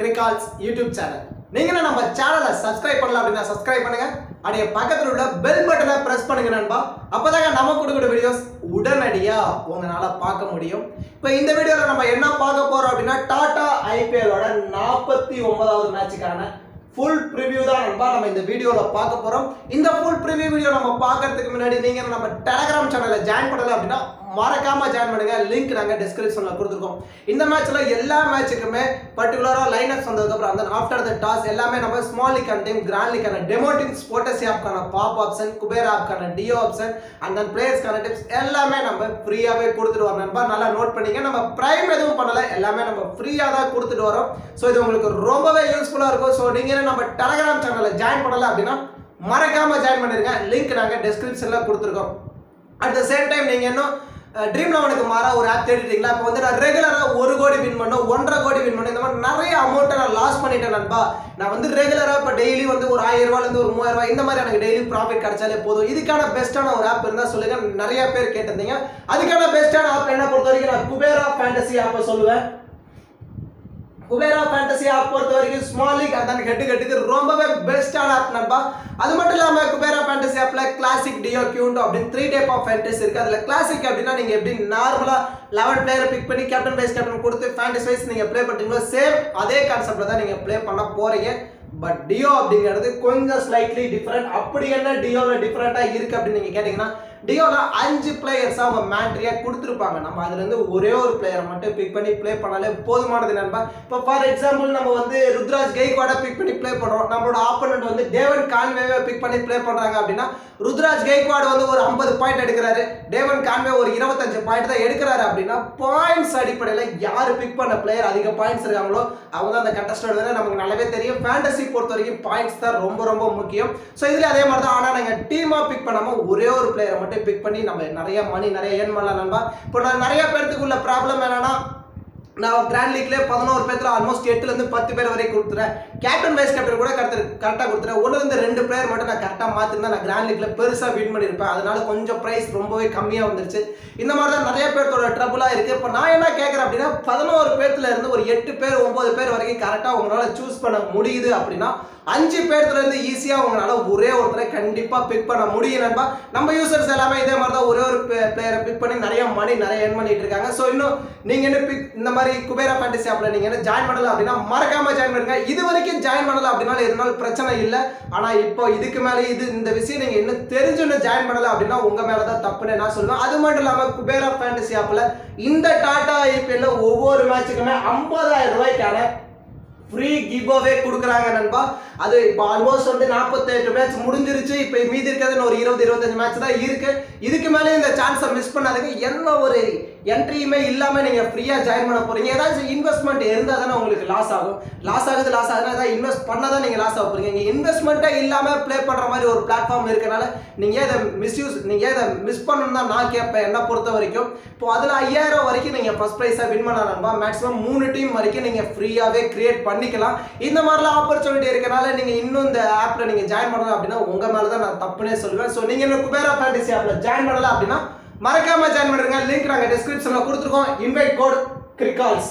கிரிகால்ஸ் YouTube channel நீங்க நம்ம சேனலை சப்ஸ்கிரைப் பண்ணல அப்படின்னா சப்ஸ்கிரைப் பண்ணுங்க அப்படியே பக்கத்துல உள்ள பெல் பட்டனை பிரஸ் பண்ணுங்க நண்பா அப்பதாங்க நம்ம கொடுக்குற வீடியோஸ் உடனடியா உங்களால பார்க்க முடியும் இப்போ இந்த வீடியோல நம்ம என்ன பார்க்க போறோம் அப்படின்னா டாடா ஐபிஎலோட நாற்பத்தி ஒன்பதாவது மேட்சுக்கான ஃபுல் ப்ரிவ்யூ தான் நண்பா நம்ம இந்த வீடியோல பார்க்க போறோம் இந்த ஃபுல் ப்ரிவ்யூ வீடியோ நம்ம பார்க்கறதுக்கு முன்னாடி நீங்க நம்ம டெலகிராம் சேனல்ல ஜாயின் பண்ணல அப்படின்னா மறக்காம ஜாயின் பண்ணுங்க லிங்க் நாங்க டிஸ்கிரிப்ஷன்ல கொடுத்துருக்கோம் இந்த மேட்ச்ல எல்லா மேட்சுக்குமே பர்டிகுலரா லைன் அப்ஸ் வந்ததுக்கு அப்புறம் அந்த ஆஃப்டர் த டாஸ் எல்லாமே நம்ம ஸ்மால் லீக்கான டீம் கிராண்ட் லீக்கான டெமோ டீம் ஸ்போர்டஸ் ஆப்க்கான பாப் ஆப்ஷன் குபேர் ஆப்க்கான டியோ ஆப்ஷன் அண்ட் தென் பிளேயர்ஸ்க்கான டிப்ஸ் எல்லாமே நம்ம ஃப்ரீயாவே கொடுத்துட்டு வரோம் நண்பா நல்லா நோட் பண்ணிங்க நம்ம பிரைம் எதுவும் பண்ணல எல்லாமே நம்ம ஃப்ரீயா தான் கொடுத்துட்டு வரோம் ஸோ இது உங்களுக்கு ரொம்பவே யூஸ்ஃபுல்லா இருக்கும் ஸோ நீங்க நம்ம டெலகிராம் சேனல்ல ஜாயின் பண்ணல அப்படின்னா மறக்காம ஜாயின் பண்ணிருங்க லிங்க் நாங்க டிஸ்கிரிப்ஷன்ல கொடுத்துருக்கோம் அட் த சேம் டைம் நீங்க இன்னும் ட்ரீம் லெவனுக்கு மாறா ஒரு ஆப் தேடிட்டீங்களா இப்போ வந்து நான் ரெகுலராக ஒரு கோடி வின் பண்ணோம் ஒன்றரை கோடி வின் பண்ணோம் இந்த மாதிரி நிறைய அமௌண்ட்டை நான் லாஸ் பண்ணிட்டேன் நண்பா நான் வந்து ரெகுலராக இப்போ டெய்லி வந்து ஒரு ஆயிரம் ரூபாயிலேருந்து ஒரு மூவாயிரம் ரூபாய் இந்த மாதிரி எனக்கு டெய்லி ப்ராஃபிட் கிடைச்சாலே போதும் இதுக்கான பெஸ்ட்டான ஒரு ஆப் இருந்தால் சொல்லுங்க நிறைய பேர் கேட்டிருந்தீங்க அதுக்கான பெஸ்ட்டான ஆப் என்ன பொறுத்த வரைக்கும் நான் குபேரா ஃபேண்டசி ஆப்பை சொல்லுவேன் குபேரா ஃபேண்டசி ஆப் பொறுத்த வரைக்கும் ஸ்மால் லீக் அந்த ஹெட்டு கட்டுக்கு ரொம்பவே பெஸ்டான ஆப் நண்பா அது மட்டும் இல்லாம குபேரா ஃபேண்டசி ஆப்ல கிளாசிக் டியோ கியூண்டோ அப்படின்னு த்ரீ டைப் ஆஃப் ஃபேண்டசி இருக்கு அதுல கிளாசிக் அப்படின்னா நீங்க எப்படி நார்மலா லெவன் பிளேயரை பிக் பண்ணி கேப்டன் வைஸ் கேப்டன் கொடுத்து ஃபேண்டசி வைஸ் நீங்க ப்ளே பண்றீங்களோ சேம் அதே கான்செப்ட்ல தான் நீங்க ப்ளே பண்ண போறீங்க பட் டியோ அப்படிங்கிறது கொஞ்சம் ஸ்லைட்லி டிஃப்ரெண்ட் அப்படி என்ன டியோல டிஃப்ரெண்டா இருக்கு அப்படின்னு நீங்க கேட்டீங்கன்னா டியோல அஞ்சு பிளேயர்ஸ் அவங்க மேட்ரியா கொடுத்துருப்பாங்க நம்ம அதுல இருந்து ஒரே ஒரு பிளேயரை மட்டும் பிக் பண்ணி ப்ளே பண்ணாலே போதுமானது நண்பா இப்போ ஃபார் எக்ஸாம்பிள் நம்ம வந்து ருத்ராஜ் கெய்க்வாட பிக் பண்ணி ப்ளே பண்றோம் நம்மளோட ஆப்போனன்ட் வந்து டேவன் கான்வேவை பிக் பண்ணி ப்ளே பண்றாங்க அப்படின்னா ருத்ராஜ் கெய்க்வாட் வந்து ஒரு ஐம்பது பாயிண்ட் எடுக்கிறாரு டேவன் கான்வே ஒரு இருபத்தஞ்சு பாயிண்ட் தான் எடுக்கிறாரு அப்படின்னா பாயிண்ட்ஸ் அடிப்படையில் யார் பிக் பண்ண பிளேயர் அதிக பாயிண்ட்ஸ் இருக்காங்களோ அவங்க தான் அந்த கண்டஸ்டன்ட் நமக்கு நல்லாவே தெரியும் ஃபேண்டசி பொறுத்த வரைக்கும் பாயிண்ட்ஸ் தான் ரொம்ப ரொம்ப முக்கியம் ஸோ இதுல அதே மாதிரி தான் ஆனால் நாங்கள் டீமாக பிக் பண்ணாமல் ஒரே ஒரு பிளேயரை மட்டும் பிக் பண்ணி நம்ம நிறைய மணி நிறைய ஏர்ன் பண்ணலாம் நண்பா இப்போ நான் நிறைய பேர்த்துக்கு உள்ள ப்ராப்ளம் என்னன்னா நான் கிராண்ட் லீக்லேயே பதினோரு பேர்த்துல ஆல்மோஸ்ட் எட்டுலேருந்து பத்து பேர் வரைக்கும் கொடுத்துறேன் கேப்டன் வைஸ் கேப்டன் கூட கரெக்ட் கரெக்டாக கொடுத்துறேன் ஒன்றுலேருந்து ரெண்டு பிளேயர் மட்டும் நான் கரெக்டாக மாற்றிருந்தா நான் கிராண்ட் லீக்ல பெருசாக வின் பண்ணியிருப்பேன் அதனால கொஞ்சம் ப்ரைஸ் ரொம்பவே கம்மியாக வந்துருச்சு இந்த மாதிரி தான் நிறைய பேர்த்தோட ட்ரபுளாக இருக்குது இப்போ நான் என்ன கேட்குறேன் அப்படின்னா பதினோரு பேர்த்துல இருந்து ஒரு எட்டு பேர் ஒன்பது பேர் வரைக்கும் கரெக்டாக உங்களால் சூஸ் பண்ண முடியுது அப்படின்னா அஞ்சு பேர்த்துல இருந்து ஈஸியாக உங்களால ஒரே ஒருத்தரை கண்டிப்பாக பிக் பண்ண முடியும் நண்பா நம்ம யூசர்ஸ் எல்லாமே இதே மாதிரி தான் ஒரே ஒரு பிளேயரை பிக் பண்ணி நிறைய மணி நிறைய earn பண்ணிட்டு இருக்காங்க ஸோ இன்னும் நீங்க என்ன பிக் இந்த மாதிரி குபேரா ஃபேண்டசி ஆப்ல நீங்க என்ன ஜாயின் பண்ணல அப்படின்னா மறக்காம ஜாயின் பண்ணுங்க இது வரைக்கும் ஜாயின் பண்ணல அப்படின்னால எதுனாலும் பிரச்சனை இல்லை ஆனா இப்போ இதுக்கு மேலே இது இந்த விஷயம் நீங்க இன்னும் தெரிஞ்சுன்னு ஜாயின் பண்ணல அப்படின்னா உங்க மேல தான் தப்புன்னு நான் சொல்லுவேன் அது மட்டும் இல்லாம குபேரா ஃபேண்டசி ஆப்ல இந்த டாடா ஐபிஎல்ல ஒவ்வொரு மேட்சுக்குமே ஐம்பதாயிரம் ரூபாய்க்கான ஃப்ரீ கிவ் அவே கொடுக்குறாங்க நண்பா அது இப்போ ஆல்மோஸ்ட் வந்து நாற்பத்தெட்டு மேட்ச் முடிஞ்சிருச்சு இப்போ மீதி இருக்கிறது ஒரு இருபது இருபத்தஞ்சு மேட்ச் தான் இருக்கு இதுக்கு மேலே இந்த சான்ஸை மிஸ் பண்ணாதுங்க என்ன ஒரு என்ட்ரியுமே இல்லாமல் நீங்கள் ஃப்ரீயாக ஜாயின் பண்ண போறீங்க ஏதாச்சும் இன்வெஸ்ட்மெண்ட் இருந்தால் தானே உங்களுக்கு லாஸ் ஆகும் லாஸ் ஆகுது லாஸ் ஆகுதுன்னா ஏதாவது இன்வெஸ்ட் பண்ணால் தான் நீங்கள் லாஸ் ஆக போறீங்க இங்கே இன்வெஸ்ட்மெண்ட்டே இல்லாமல் ப்ளே பண்ணுற மாதிரி ஒரு பிளாட்ஃபார்ம் இருக்கனால நீங்கள் இதை மிஸ்யூஸ் நீங்கள் இதை மிஸ் பண்ணணும் தான் நான் கேட்பேன் என்ன பொறுத்த வரைக்கும் இப்போ அதில் ஐயாயிரம் வரைக்கும் நீங்கள் ஃபர்ஸ்ட் ப்ரைஸாக வின் பண்ணலாம்பா மேக்ஸிமம் மூணு டீம் வரைக்கும் நீங்கள் ஃப்ரீயாகவே கிரியேட் பண்ணிக்கலாம் இந்த மாதிரிலாம் ஆப்பர்ச்சுனிட்டி இருக்கனால நீங்கள் இன்னும் இந்த ஆப்பில் நீங்கள் ஜாயின் பண்ணலாம் அப்படின்னா உங்கள் மேலே தான் நான் தப்புனே சொல்லுவேன் ஸோ நீங்கள் இன்னும் குபேரா ஃபேண்டசி ஆப்பில் ஜாயின் பண்ணலாம் அப்படின்னா மறக்காம ஜாயின் பண்ணுங்க லிங்க் நாங்கள் டிஸ்கிரிப்ஷனில் கொடுத்துருக்கோம் இன்வைட் கோட் கிரிகால்ஸ்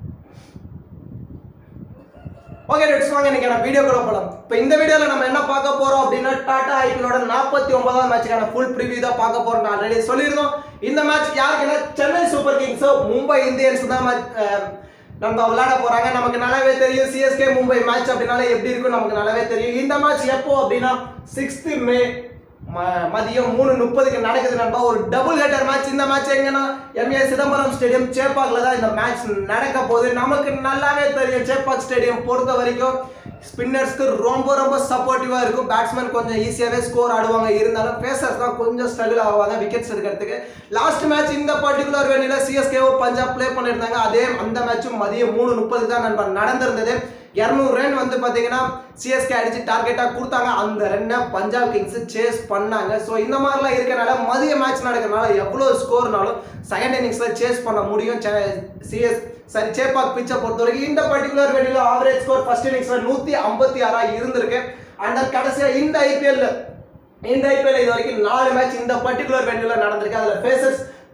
ஓகே டெட்ஸ் வாங்க இன்னைக்கு நான் வீடியோ கூட போகலாம் இப்போ இந்த வீடியோவில் நம்ம என்ன பார்க்க போறோம் அப்படின்னா டாடா ஐபிஎலோட நாற்பத்தி ஒன்பதாம் மேட்சுக்கான ஃபுல் ப்ரிவியூ தான் பார்க்க போறோம் நான் ஆல்ரெடி சொல்லியிருந்தோம் இந்த மேட்ச் யாருக்குன்னா சென்னை சூப்பர் கிங்ஸோ மும்பை இந்தியன்ஸ் தான் match, அஹ், நம்ம விளையாட போறாங்க நமக்கு நல்லாவே தெரியும் சிஎஸ்கே மும்பை மேட்ச் அப்படின்னால எப்படி இருக்கும் நமக்கு நல்லாவே தெரியும் இந்த மேட்ச் எப்போ அப்படின்னா சிக்ஸ்த் மே ம- மதியம் மூணு முப்பதுக்கு நடக்குது நண்பா ஒரு டபுள் ஹெட்டர் மேட்ச் இந்த மேட்ச் எங்கன்னா எம்ஏ சிதம்பரம் ஸ்டேடியம் சேப்பாக்ல தான் இந்த மேட்ச் நடக்க போகுது நமக்கு நல்லாவே தெரியும் சேப்பாக் ஸ்டேடியம் பொறுத்த வரைக்கும் ஸ்பின்னர்ஸ்க்கு ரொம்ப ரொம்ப சப்போர்ட்டிவாக இருக்கும் பேட்ஸ்மேன் கொஞ்சம் ஈஸியாகவே ஸ்கோர் ஆடுவாங்க இருந்தாலும் பேசர்ஸ் தான் கொஞ்சம் ஸ்ட்ரகிள் ஆவாங்க விக்கெட்ஸ் எடுக்கிறதுக்கு லாஸ்ட் மேட்ச் இந்த பர்டிகுலர் வேணியில் சிஎஸ்கேஓ பஞ்சாப் ப்ளே பண்ணியிருந்தாங்க அதே அந்த மேட்சும் மதியம் மூணு முப்பது தான் நண்பா நடந்திருந்தது இரநூறு ரன் வந்து பார்த்தீங்கன்னா சிஎஸ்கே அடிச்சு டார்கெட்டாக கொடுத்தாங்க அந்த ரன்னை பஞ்சாப் கிங்ஸ் சேஸ் பண்ணாங்க ஸோ இந்த மாதிரிலாம் இருக்கனால மதிய மேட்ச் நடக்கிறனால எவ்வளோ ஸ்கோர்னாலும் செகண்ட் இன்னிங்ஸில் சேஸ் பண்ண முடியும் சிஎஸ் சரி சேப்பாக் பிச்சை பொறுத்த வரைக்கும் இந்த பர்டிகுலர் வெளியில் ஆவரேஜ் ஸ்கோர் ஃபர்ஸ்ட் இன்னிங்ஸில் நூற்றி ஐம்பத்தி ஆறாக இருந்திருக்கு அண்ட் கடைசியாக இந்த ஐபிஎல்ல இந்த ஐபிஎல் இது வரைக்கும் நாலு மேட்ச் இந்த பர்டிகுலர் வென்யூல நடந்திருக்கு அதுல ஃபேசர்ஸ்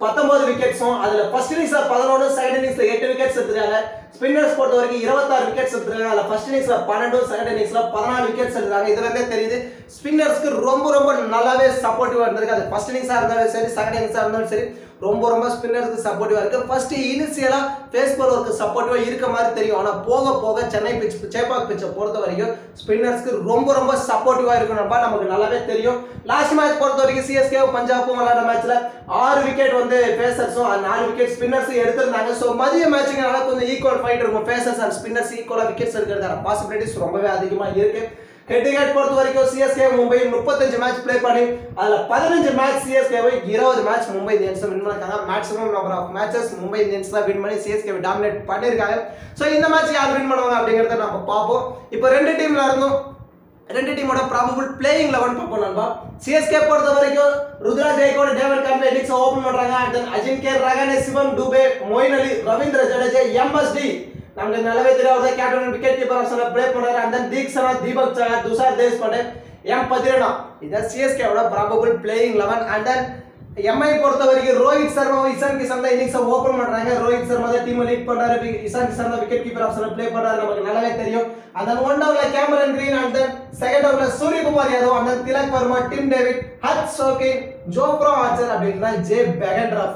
பத்தொன்பது விக்கெட்ஸும் அதுல ஃபர்ஸ்ட் இன்னிங்ஸ்ல பதினொன்று செகண்ட் இன்னிங்ஸ்ல எட்டு விக்கெட்ஸ் எடுத்துருக்காங்க ஸ்பின்னர்ஸ் பொறுத்த வரைக்கும் இருபத்தாறு விக்கெட்ஸ் எடுத்துருக்காங்க அதுல ஃபர்ஸ்ட் இன்னிங்ஸ்ல பன்னெண்டு செகண்ட் இன்னிங்ஸ்ல பதினாலு விக்கெட்ஸ் எடுத்துருக்காங்க இதுல இருந்தே தெரியுது ஸ்பின்னர்ஸ்க்கு ரொம்ப ரொம்ப நல்லாவே சப்போர்ட்டிவா இருந்திருக்கு அது ஃபர்ஸ்ட் இன்னிங்ஸா இருந்தாலும் சரி செகண்ட் இன்னிங்ஸா இருந்தாலும் சரி ரொம்ப ரொம்ப ஸ்பின்னருக்கு சப்போர்ட்டிவா இருக்கு ஃபர்ஸ்ட் இனிஷியலா ஃபேஸ் பவருக்கு சப்போர்ட்டிவா இருக்க மாதிரி தெரியும் ஆனா போக போக சென்னை பிச் சேப்பாக் பிச்சை பொறுத்த வரைக்கும் ஸ்பின்னர்ஸ்க்கு ரொம்ப ரொம்ப சப்போர்ட்டிவா இருக்கணும்பா நமக்கு நல்லாவே தெரியும் லாஸ்ட் மேட்ச் பொறுத்த வரைக்கும் சிஎஸ்கே பஞ்சாபும் விளையாட மேட்ச்ல ஆறு விக்கெட் வந்து பேசர்ஸும் நாலு விக்கெட் ஸ்பின்னர்ஸ் எடுத்திருந்தாங்க ஸோ மதிய மேட்சுங்கனால கொஞ்சம் ஈக்குவல் ஃபைட் இருக்கும் பேசர்ஸ் அண்ட் ஸ்பின்னர்ஸ் ஈக்குவலா விக்கெட்ஸ் இருக்கிறதான பாசிபிலிட்டிஸ் ரொம்பவே அதிகமா இருக்கு ஹெட் டு ஹெட் பொறுத்த வரைக்கும் சிஎஸ்கே மும்பை முப்பத்தஞ்சு மேட்ச் ப்ளே பண்ணி அதுல பதினஞ்சு மேட்ச் சிஎஸ்கேவை இருபது மேட்ச் மும்பை இந்தியன்ஸ் வின் பண்ணிருக்காங்க maximum number of matches Mumbai Indians தான் வின் பண்ணி சிஎஸ்கே டாமினேட் பண்ணியிருக்காங்க ஸோ இந்த மேட்ச் யார் வின் பண்ணுவாங்க அப்படிங்கறத நம்ம பார்ப்போம் இப்போ ரெண்டு டீம்ல இருந்தும் ரெண்டு டீமோட ப்ராபபிள் பிளேயிங் லெவன் பார்ப்போம் நண்பா சிஎஸ்கே பொறுத்த வரைக்கும் Ruturaj Gaikwad Devon Conway innings open பண்றாங்க and then Ajinkya Rahane Shivam Dube Moeen Ali Ravindra Jadeja MSD நமக்கு நல்லாவே தெரியாத கேப்டன் விக்கெட் கீப்பர் ஆப்ஷன்ல ப்ளே பண்றாரு and then Theekshana Deepak Chahar Tushar Deshpande M Pathirana இதான் சிஎஸ்கேவோட probable playing eleven and then MI பொறுத்த வரைக்கும் ரோஹித் சர்மாவும் இசான் கிஷன் தான் இன்னிங்ஸ் ஓபன் பண்றாங்க ரோஹித் சர்மா தான் டீம் லீட் பண்றாரு வி- இசான் கிஷன் தான் விக்கெட் கீப்பர் ஆப்ஷன்ல ப்ளே பண்றாரு நமக்கு நல்லாவே தெரியும் அந்த ஒன் டவுன்ல Cameron Green and then second டவுன்ல Suryakumar Yadav and then Tilak Varma Tim David ஹத் சோகின் ஜோப்ரோ ஆச்சர் அப்படின்னா J Behrendorff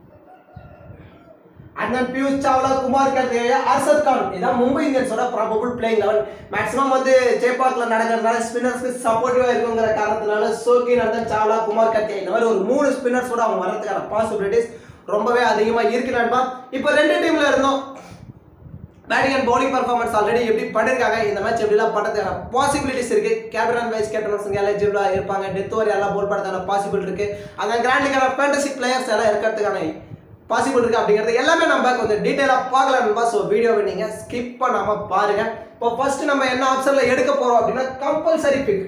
and then Piyush Chawla Kumar Kartikeya Arshad Khan இதான் மும்பை இந்தியன்ஸோட ப்ராபபிள் பிளேயிங் லெவன் மேக்ஸிமம் வந்து சேப்பாக்ல நடக்கிறதுனால ஸ்பின்னர்ஸ்க்கு சப்போர்ட்டிவா இருக்குங்கிற காரணத்தினால சோகின் அண்ட் தென் சாவ்லா குமார் கர்தே இந்த மாதிரி ஒரு மூணு ஸ்பின்னர்ஸோட அவங்க வரதுக்கான பாசிபிலிட்டிஸ் ரொம்பவே அதிகமா இருக்கு நண்பா இப்போ ரெண்டு டீம்ல இருந்தோம் batting and bowling performance already எப்படி பண்ணிருக்காங்க இந்த மேட்ச் எப்படிலாம் பண்ணுறதுக்கான பாசிபிலிட்டிஸ் இருக்கு கேப்டன் அண்ட் வைஸ் கேப்டன் எலிஜிபிளா இருப்பாங்க டெத் ஓவர் எல்லாம் போல் பண்ணுறதுக்கான பாசிபிள் இருக்கு அந்த கிராண்ட் லீக்கான ஃபேண்டசி பிளேயர்ஸ் எல்லாம் இருக்கிறதுக்கான பாசிபிள் இருக்கு அப்படிங்கிறது எல்லாமே நம்ம கொஞ்சம் டீட்டெயிலாக பார்க்கலாம் நண்பா ஸோ வீடியோவை நீங்கள் ஸ்கிப் பண்ணாம பாருங்க இப்போ ஃபர்ஸ்ட் நம்ம என்ன ஆப்ஷன்ல எடுக்க போறோம் அப்படின்னா கம்பல்சரி பிக்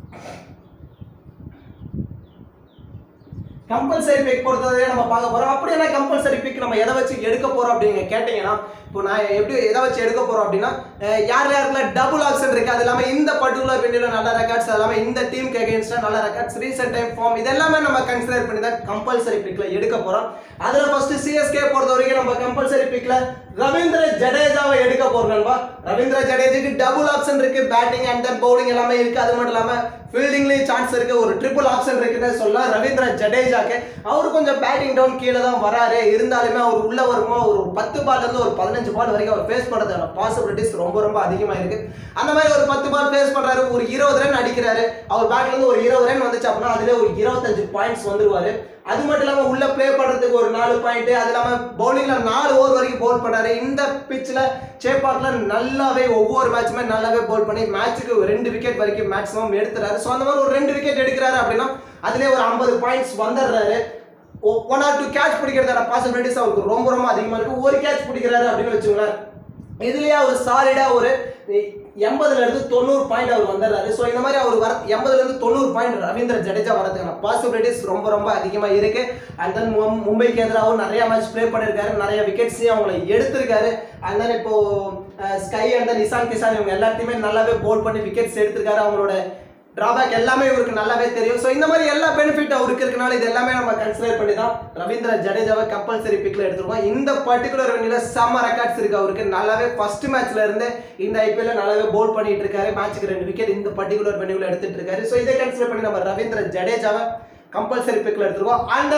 கம்பல்சரி பிக் பொறுத்தவரையும் நம்ம பார்க்க போறோம் அப்படி என்ன கம்பல்சரி பிக் நம்ம எதை வச்சு எடுக்க போறோம் அப்படிங்க கேட்டீங்கன்னா இப்போ நான் எப்படி எதை வச்சு எடுக்க போறோம் அப்படின்னா அஹ் யார் யாருக்குள்ள டபுள் ஆப்ஷன் இருக்கு அது இல்லாம இந்த பர்டிகுலர் வெண்டியில நல்ல ரெக்கார்ட்ஸ் அது இல்லாம இந்த டீமுக்கு அகேன்ஸ்டா நல்ல ரெக்கார்ட்ஸ் ரீசெண்ட் டைம் ஃபார்ம் இதெல்லாமே நம்ம கன்சிடர் பண்ணி தான் கம்பல்சரி பிக்ல எடுக்க போறோம் அதுல ஃபர்ஸ்ட் சிஎஸ்கே பொறுத்த வரைக்கும் நம்ம கம்பல்சரி பிக்ல ரவீந்திர ஜடேஜாவை எடுக்க போறோம் நண்பா ரவீந்திர ஜடேஜாக்கு டபுள் ஆப்ஷன் இருக்கு பேட்டிங் அண்ட் தென் பவுலிங் எல்லாமே இருக்கு அது மட்டும் இல்லாம ஃபீல்டிங்லயும் சான்ஸ் இருக்கு ஒரு ட்ரிபிள் ஆப்ஷன் இருக்குன்னு சொல்லலாம் ரவீந்திர ஜடேஜாக்கு அவர் கொஞ்சம் பேட்டிங் டவுன் கீழே தான் வராரு இருந்தாலுமே அவர் உள்ள வருமா ஒரு பத்து பால்ல இருந்து ஒரு பதினஞ்சு பால் வரைக்கும் அவர் ஃபேஸ் பண்றதுக்கான பாசிபிலிட்டிஸ் ரொம்ப ரொம்ப அதிகமா இருக்கு அந்த மாதிரி ஒரு பத்து பால் ஃபேஸ் பண்றாரு ஒரு இருபது ரன் அடிக்கிறாரு அவர் பேட்ல இருந்து ஒரு இருபது ரன் வந்துச்சு அப்படின்னா அதுல ஒரு இருபத்தஞ்சு பாயிண்ட்ஸ் வந்துருவாரு அது மட்டும் இல்லாம உள்ள ப்ளே பண்றதுக்கு ஒரு நாலு பாயிண்ட் அது இல்லாம பவுலிங்ல நாலு ஓவர் வரைக்கும் பவுல் பண்ணாரு இந்த பிட்ச்ல சேப்பாக்ல நல்லாவே ஒவ்வொரு மேட்சுமே நல்லாவே பவுல் பண்ணி மேட்சுக்கு ரெண்டு விக்கெட் வரைக்கும் மேக்ஸிமம் எடுத்துறாரு ஸோ அந்த மாதிரி ஒரு ரெண்டு விக்கெட் எடுக்கிறாரு அப்படின்னா அதுலயே ஒரு ஐம்பது பாயிண்ட்ஸ் வந்துடுறாரு ஒன் ஆர் டூ கேட்ச் பிடிக்கிறதான பாசிபிலிட்டிஸ் அவருக்கு ரொம்ப ரொம்ப அதிகமா இருக்கு ஒரு கேட்ச் பிடிக்கிறாரு அப்படின்னு வச்சுங்களேன் இதுலயே அவர் சாலிடா ஒரு எண்பதுல இருந்து தொண்ணூறு பாயிண்ட் அவர் வந்துடுறாரு ஸோ இந்த மாதிரி அவர் வர எண்பதுல இருந்து தொண்ணூறு பாயிண்ட் ரவீந்திர ஜடேஜா வரதுக்கான பாசிபிலிட்டிஸ் ரொம்ப ரொம்ப அதிகமா இருக்கு அண்ட் தென் மும்பைக்கு எதிராகவும் நிறைய மேட்ச் ப்ளே பண்ணிருக்காரு நிறைய விக்கெட்ஸையும் அவங்களை எடுத்திருக்காரு அண்ட் தென் இப்போ SKY and then Ishan Kishan இவங்க எல்லாத்தையுமே நல்லாவே போல் பண்ணி விக்கெட்ஸ் எடுத்திருக்காரு அவங்களோட டிராபேக் எல்லாமே இவருக்கு நல்லாவே தெரியும் ஸோ இந்த மாதிரி எல்லா பெனிஃபிட் அவருக்கு இருக்கனால இது எல்லாமே நம்ம கன்சிடர் பண்ணி தான் ரவீந்திர ஜடேஜாவை கம்பல்சரி பிக்ல எடுத்திருக்கோம் இந்த பர்டிகுலர் வெண்ணில செம்ம ரெக்கார்ட்ஸ் இருக்கு அவருக்கு நல்லாவே ஃபர்ஸ்ட் மேட்ச்ல இருந்து இந்த ஐபிஎல்ல நல்லாவே போல் பண்ணிட்டு இருக்காரு மேட்ச்சுக்கு ரெண்டு விக்கெட் இந்த பர்டிகுலர் வெண்ணில எடுத்துட்டு இருக்காரு ஸோ இதை கன்சிடர் பண்ணி நம்ம ரவீந்திர ஜடேஜாவை கம்பல்சரி பிக்ல எடுத்திருக்கோம் அண்ட்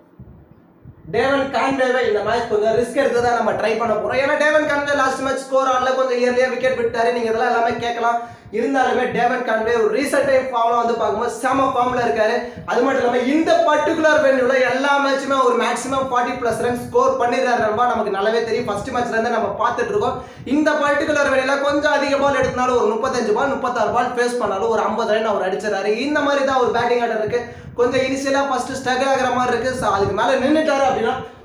டேவன் கான்வேவை இந்த மேட்ச் கொஞ்சம் ரிஸ்க் எடுத்து தான் நம்ம ட்ரை பண்ண போறோம் ஏன்னா Devon Conway last match score ஆடல கொஞ்சம் இயர்லியா விக்கெட் விட்டாரு நீங்க இதெல்லாம் எல்லாமே கேட்கலாம் இருந்தாலுமே டேவன் கான்வே ஒரு ரீசெண்ட் டைம் ஃபார்ம்ல வந்து பார்க்கும்போது செம ஃபார்ம்ல இருக்காரு அது மட்டும் இல்லாம இந்த பர்டிகுலர் வென்யூல எல்லா மேட்சுமே ஒரு maximum forty plus run score பண்ணிடுறாரு நண்பா நமக்கு நல்லாவே தெரியும் ஃபர்ஸ்ட் மேட்ச்ல இருந்து நம்ம பார்த்துட்டு இருக்கோம் இந்த பர்டிகுலர் வென்யூல கொஞ்சம் அதிக பால் எடுத்தனாலும் ஒரு முப்பத்தஞ்சு பால் முப்பத்தாறு பால் ஃபேஸ் பண்ணாலும் ஒரு ஐம்பது ரன் அவர் அடிச்சிடறாரு இந்த மாதிரி தான் ஒரு பேட்டிங் ஆர்டர் இருக்கு கொஞ்சம் இனிஷியலா ஃபர்ஸ்ட் ஸ்ட்ரகிள் ஆகிற மாதிரி இருக்கு So, அதுக்கு மேல நின்னுட்டாரு அப்படின்னா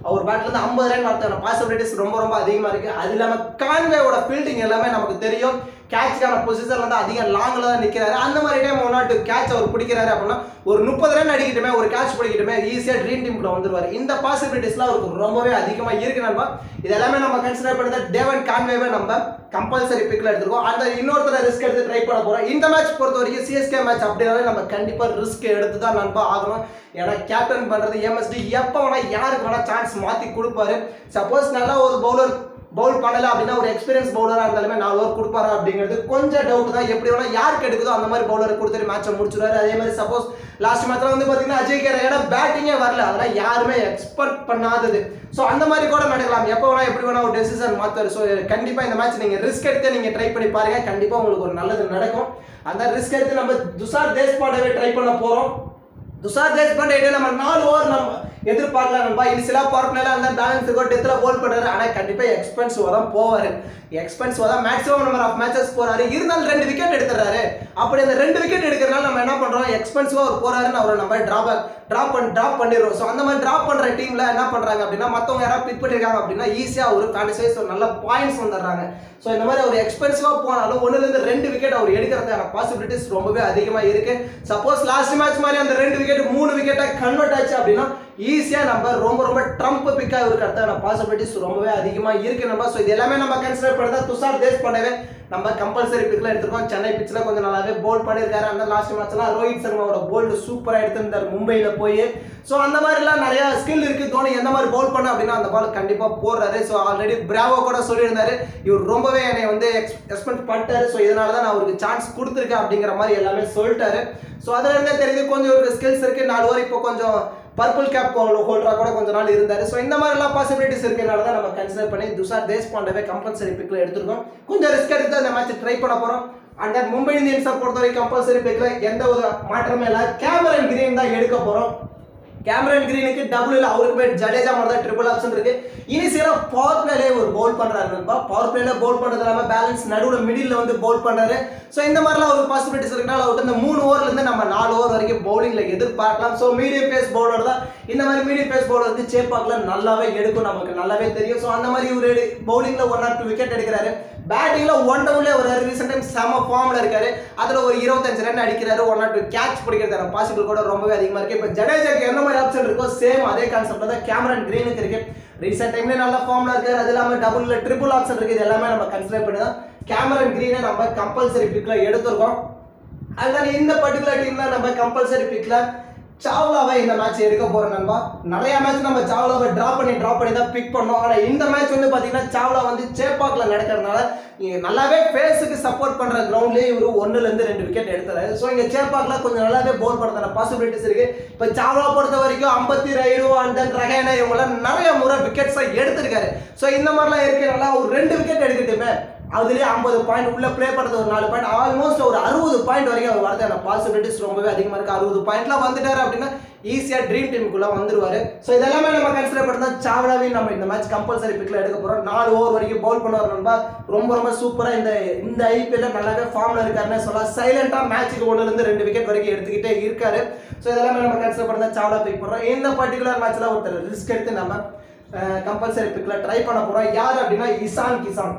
அவர் பேட்ல இருந்து ஐம்பது ரன் வரதுக்கான பாசிபிலிட்டிஸ் ரொம்ப ரொம்ப அதிகமா இருக்கு அது இல்லாம கான்வேயோட ஃபீல்டிங் எல்லாமே நமக்கு தெரியும் கேட்சுக்கான பொசிஷன்ல வந்து அதிகம் லாங்ல தான் நிக்கிறாரு அந்த மாதிரி டைம் ஒன் நாட்டு கேட்ச் அவர் பிடிக்கிறாரு அப்படின்னா ஒரு முப்பது ரன் அடிக்கட்டுமே ஒரு கேட்ச் பிடிக்கட்டுமே ஈஸியா ட்ரீம் டீம்குள்ள வந்துருவாரு இந்த பாசிபிலிட்டிஸ்லாம் அவருக்கு ரொம்பவே அதிகமா இருக்கு நண்பா இது எல்லாமே நம்ம கன்சிடர் பண்ணது டேவன் கான்வேவை நம்ம கம்பல்சரி பிக்ல எடுத்துருக்கோம் அந்த இன்னொருத்தர ரிஸ்க் எடுத்து ட்ரை பண்ண போறோம் இந்த மேட்ச் பொறுத்த வரைக்கும் சிஎஸ்கே மேட்ச் அப்படின்னாலே நம்ம கண்டிப்பா ரிஸ்க் எடுத்து தான் நண்பா ஆகணும் ஏன்னா கேப்டன் பண்றது எம்எஸ்டி எப்போ வேணா யாருக்கு வேணா சான்ஸ் மாத்தி கொடுப்பாரு சப்போஸ் நல்லா ஒரு பவுலர் பவுல் பண்ணல அப்படின்னா ஒரு எக்ஸ்பீரியன்ஸ் பவுலரா இருந்தாலுமே நாலு ஓவர் கொடுப்பாரா அப்படிங்கிறது கொஞ்சம் டவுட் தான் எப்படி வேணா யாருக்கு எடுக்குதோ அந்த மாதிரி பவுலர் கொடுத்துட்டு மேட்சை முடிச்சுடுவாரு அதே மாதிரி சப்போஸ் லாஸ்ட் மேட்ச்ல வந்து பாத்தீங்கன்னா அஜய் கேர் ஏன்னா பேட்டிங்கே வரல அதெல்லாம் யாருமே எக்ஸ்பெக்ட் பண்ணாதது ஸோ அந்த மாதிரி கூட நடக்கலாம் எப்போ வேணா எப்படி வேணா ஒரு டெசிஷன் மாத்துவாரு ஸோ கண்டிப்பா இந்த மேட்ச் நீங்க ரிஸ்க் எடுத்து நீங்க ட்ரை பண்ணி பாருங்க கண்டிப்பா உங்களுக்கு ஒரு நல்லது நடக்கும் அந்த ரிஸ்க் எடுத்து நம்ம துஷார் தேஷ்பாண்டவே ட்ரை பண்ண போறோம் துஷார் தேஷ்பாண்டே நம்ம நாலு ஓவர் நம்ம எதிர்பார்க்கலாம் நண்பா இனிஷியலா பவர் பிளேல அந்த பேலன்ஸ் இருக்கோ டெத்ல போல் பண்றாரு ஆனா கண்டிப்பா எக்ஸ்பென்சிவ் தான் போவாரு எக்ஸ்பென்சிவ் தான் மேக்ஸிமம் நம்பர் ஆஃப் மேட்சஸ் போறாரு இருந்தாலும் ரெண்டு விக்கெட் எடுத்துறாரு அப்படி அந்த ரெண்டு விக்கெட் எடுக்கிறனால நம்ம என்ன பண்றோம் எக்ஸ்பென்சிவா அவர் போறாருன்னு அவரை நம்ம டிராப் டிராப் பண்ணி டிராப் பண்ணிடுறோம் ஸோ அந்த மாதிரி டிராப் பண்ற டீம்ல என்ன பண்றாங்க அப்படின்னா மத்தவங்க யாராவது பிக் பண்ணிருக்காங்க அப்படின்னா ஈஸியா ஒரு ஃபேண்டசி வைஸ் ஒரு நல்ல பாயிண்ட்ஸ் வந்துடுறாங்க ஸோ இந்த மாதிரி அவர் எக்ஸ்பென்சிவா போனாலும் ஒண்ணுல இருந்து ரெண்டு விக்கெட் அவர் எடுக்கிறதுக்கான பாசிபிலிட்டிஸ் ரொம்பவே அதிகமா இருக்கு சப்போஸ் லாஸ்ட் மேட்ச் மாதிரி அந்த ரெண்டு விக்கெட் மூணு விக்கெட்டா கன்வெர்ட் ஆச்சு அப்படின்னா ஈஸியா நம்ம ரொம்ப ரொம்ப ட்ரம்ப் பிக்கா இருக்கிறதுக்கான பாசிபிலிட்டிஸ் ரொம்பவே அதிகமா இருக்கு நம்ம ஸோ இது எல்லாமே நம்ம கன்சிடர் பண்ணதா துஷார் தேஷ் பண்ணவே நம்ம கம்பல்சரி பிக்ல எடுத்திருக்கோம் சென்னை பிச்சில் கொஞ்சம் நல்லாவே போல் பண்ணியிருக்காரு அந்த லாஸ்ட் மேட்ச்லாம் ரோஹித் சர்மாவோட போல்டு சூப்பராக எடுத்திருந்தார் மும்பையில் போய் ஸோ அந்த மாதிரிலாம் நிறைய ஸ்கில் இருக்கு தோனி எந்த மாதிரி போல் பண்ண அப்படின்னா அந்த பால் கண்டிப்பாக போடுறாரு ஸோ ஆல்ரெடி பிராவோ கூட சொல்லியிருந்தாரு இவர் ரொம்பவே என்னை வந்து எக்ஸ்பெக்ட் பண்ணிட்டாரு ஸோ இதனால தான் நான் அவருக்கு சான்ஸ் கொடுத்துருக்கேன் அப்படிங்கிற மாதிரி எல்லாமே சொல்லிட்டாரு ஸோ அதுல இருந்தே தெரியுது கொஞ்சம் ஒரு ஸ்கில்ஸ் இருக்கு நாலு ஓவர் இப்போ கொஞ்சம் பர்பிள் கேப் ஹோல்டரா கூட கொஞ்ச நாள் இருந்தாரு ஸோ இந்த மாதிரிலாம் பாசிபிலிட்டிஸ் இருக்கனால தான் நம்ம கன்சிடர் பண்ணி துஷார் தேஷ்பாண்டவே கம்பல்சரி பிக்ல எடுத்திருக்கோம் கொஞ்சம் ரிஸ்க் எடுத்து அந்த மேட்ச் ட்ரை பண்ண போறோம் அண்ட் தென் மும்பை இந்தியன்ஸை பொறுத்த வரைக்கும் கம்பல்சரி பிக்ல எந்த ஒரு மாற்றமே இல்லை கேமரன் கிரீன் தான் எடுக்க போறோம் கேமரன் கிரீனுக்கு டபுள் இல்ல அவருக்கு போய் ஜடேஜா மாதிரி தான் ட்ரிபிள் ஆப்ஷன் இருக்கு இனிஷியலா பவர் பிளேலே ஒரு பவுல் பண்றாரு நண்பா பவர் பிளேல பவுல் பண்றது இல்லாம பேலன்ஸ் நடுவுல மிடில் வந்து பவுல் பண்றாரு சோ இந்த மாதிரிலாம் ஒரு பாசிபிலிட்டிஸ் இருக்கனால அவர்கிட்ட இந்த மூணு ஓவர்ல இருந்து நம்ம நாலு ஓவர் வரைக்கும் பவுலிங்ல எதிர்பார்க்கலாம் சோ மீடியம் பேஸ் பவுலர் தான் இந்த மாதிரி மீடியம் பேஸ் பவுலர் வந்து சேப்பாக்ல நல்லாவே எடுக்கும் நமக்கு நல்லாவே தெரியும் சோ அந்த மாதிரி ஒரு பவுலிங்ல ஒன் ஆர் டூ விக்கெட் எடுக்கிறாரு பேட்டிங்ல ஒன் டவுன்ல ஒரு ரீசெண்ட் டைம் செம ஃபார்ம்ல இருக்காரு அதுல ஒரு இருபத்தஞ்சு ரன் அடிக்கிறாரு ஒன் ஆர் டூ கேட்ச் பிடிக்கிறதுக்கான பாசிபிள் கூட ரொம்பவே அதிகமா இருக்கு இப்போ ஜடேஜாக்கு என்ன மாதிரி ஆப்ஷன் இருக்கோ சேம் அதே கான்செப்ட் தான் கேமரன் கிரீனுக்கு இருக்கு ரீசெண்ட் டைம்ல நல்ல ஃபார்ம்ல இருக்காரு அது இல்லாம டபுள்ல ட்ரிபிள் ஆப்ஷன் இருக்கு இது எல்லாமே நம்ம கன்சிடர் பண்ணி தான் கேமரன் கிரீனை நம்ம கம்பல்சரி பிக்ல எடுத்திருக்கோம் அதனால இந்த பர்டிகுலர் டீம்ல நம்ம கம்பல்சரி பிக்ல சாவ்லாவை இந்த மேட்ச் எடுக்க போறோம் நண்பா நிறைய மேட்ச் நம்ம சாவ்லாவை டிரா பண்ணி டிரா பண்ணி தான் பிக் பண்ணோம் ஆனா இந்த மேட்ச் வந்து பாத்தீங்கன்னா சாவ்லா வந்து சேப்பாக்ல நடக்கிறதுனால இங்க நல்லாவே ஃபேஸுக்கு சப்போர்ட் பண்ற கிரவுண்ட்லயே இவரு ஒண்ணுல இருந்து ரெண்டு விக்கெட் எடுத்தாரு ஸோ இங்க சேப்பாக்ல கொஞ்சம் நல்லாவே போல் பண்றதான பாசிபிலிட்டிஸ் இருக்கு இப்போ சாவ்லா பொறுத்த வரைக்கும் ஐம்பத்தி ரைடு அண்ட் தென் ரகேனா இவங்கெல்லாம் நிறைய முறை விக்கெட்ஸை எடுத்திருக்காரு ஸோ இந்த மாதிரிலாம் இருக்கனால ஒரு ரெண்டு விக்கெட் எடுக்கட்டுமே அதுலேயே ஐம்பது பாயிண்ட் உள்ள ப்ளே பண்ணுறது ஒரு நாலு பாயிண்ட் ஆல்மோஸ்ட் ஒரு அறுபது பாயிண்ட் வரைக்கும் அவர் வரதுக்கான பாசிபிலிட்டிஸ் ரொம்பவே அதிகமாக இருக்குது அறுபது பாயிண்ட்லாம் வந்துட்டாரு அப்படின்னா ஈஸியாக ட்ரீம் டீமுக்குள்ளே வந்துருவாரு ஸோ இதெல்லாமே நம்ம கன்சிடர் பண்ணி தான் சாவலாவையும் நம்ம இந்த மேட்ச் கம்பல்சரி பிக்கில் எடுக்க போகிறோம் நாலு ஓவர் வரைக்கும் பவுல் பண்ணுவார் நண்பா ரொம்ப ரொம்ப சூப்பராக இந்த இந்த ஐபிஎல்ல நல்லாவே ஃபார்மில் இருக்காருன்னு சொல்லலாம் சைலண்டாக மேட்ச்சுக்கு ஒன்றுலேருந்து ரெண்டு விக்கெட் வரைக்கும் எடுத்துக்கிட்டே இருக்காரு ஸோ இதெல்லாமே நம்ம கன்சிடர் பண்ணி தான் சாவலா பிக் பண்ணுறோம் இந்த பர்டிகுலர் மேட்ச்சில் ஒருத்தர் ரிஸ்க் எடுத்து நம்ம கம்பல்சரி பிக்கில் ட்ரை பண்ண போகிறோம் யார் அப்படின்னா இசான் கிசான்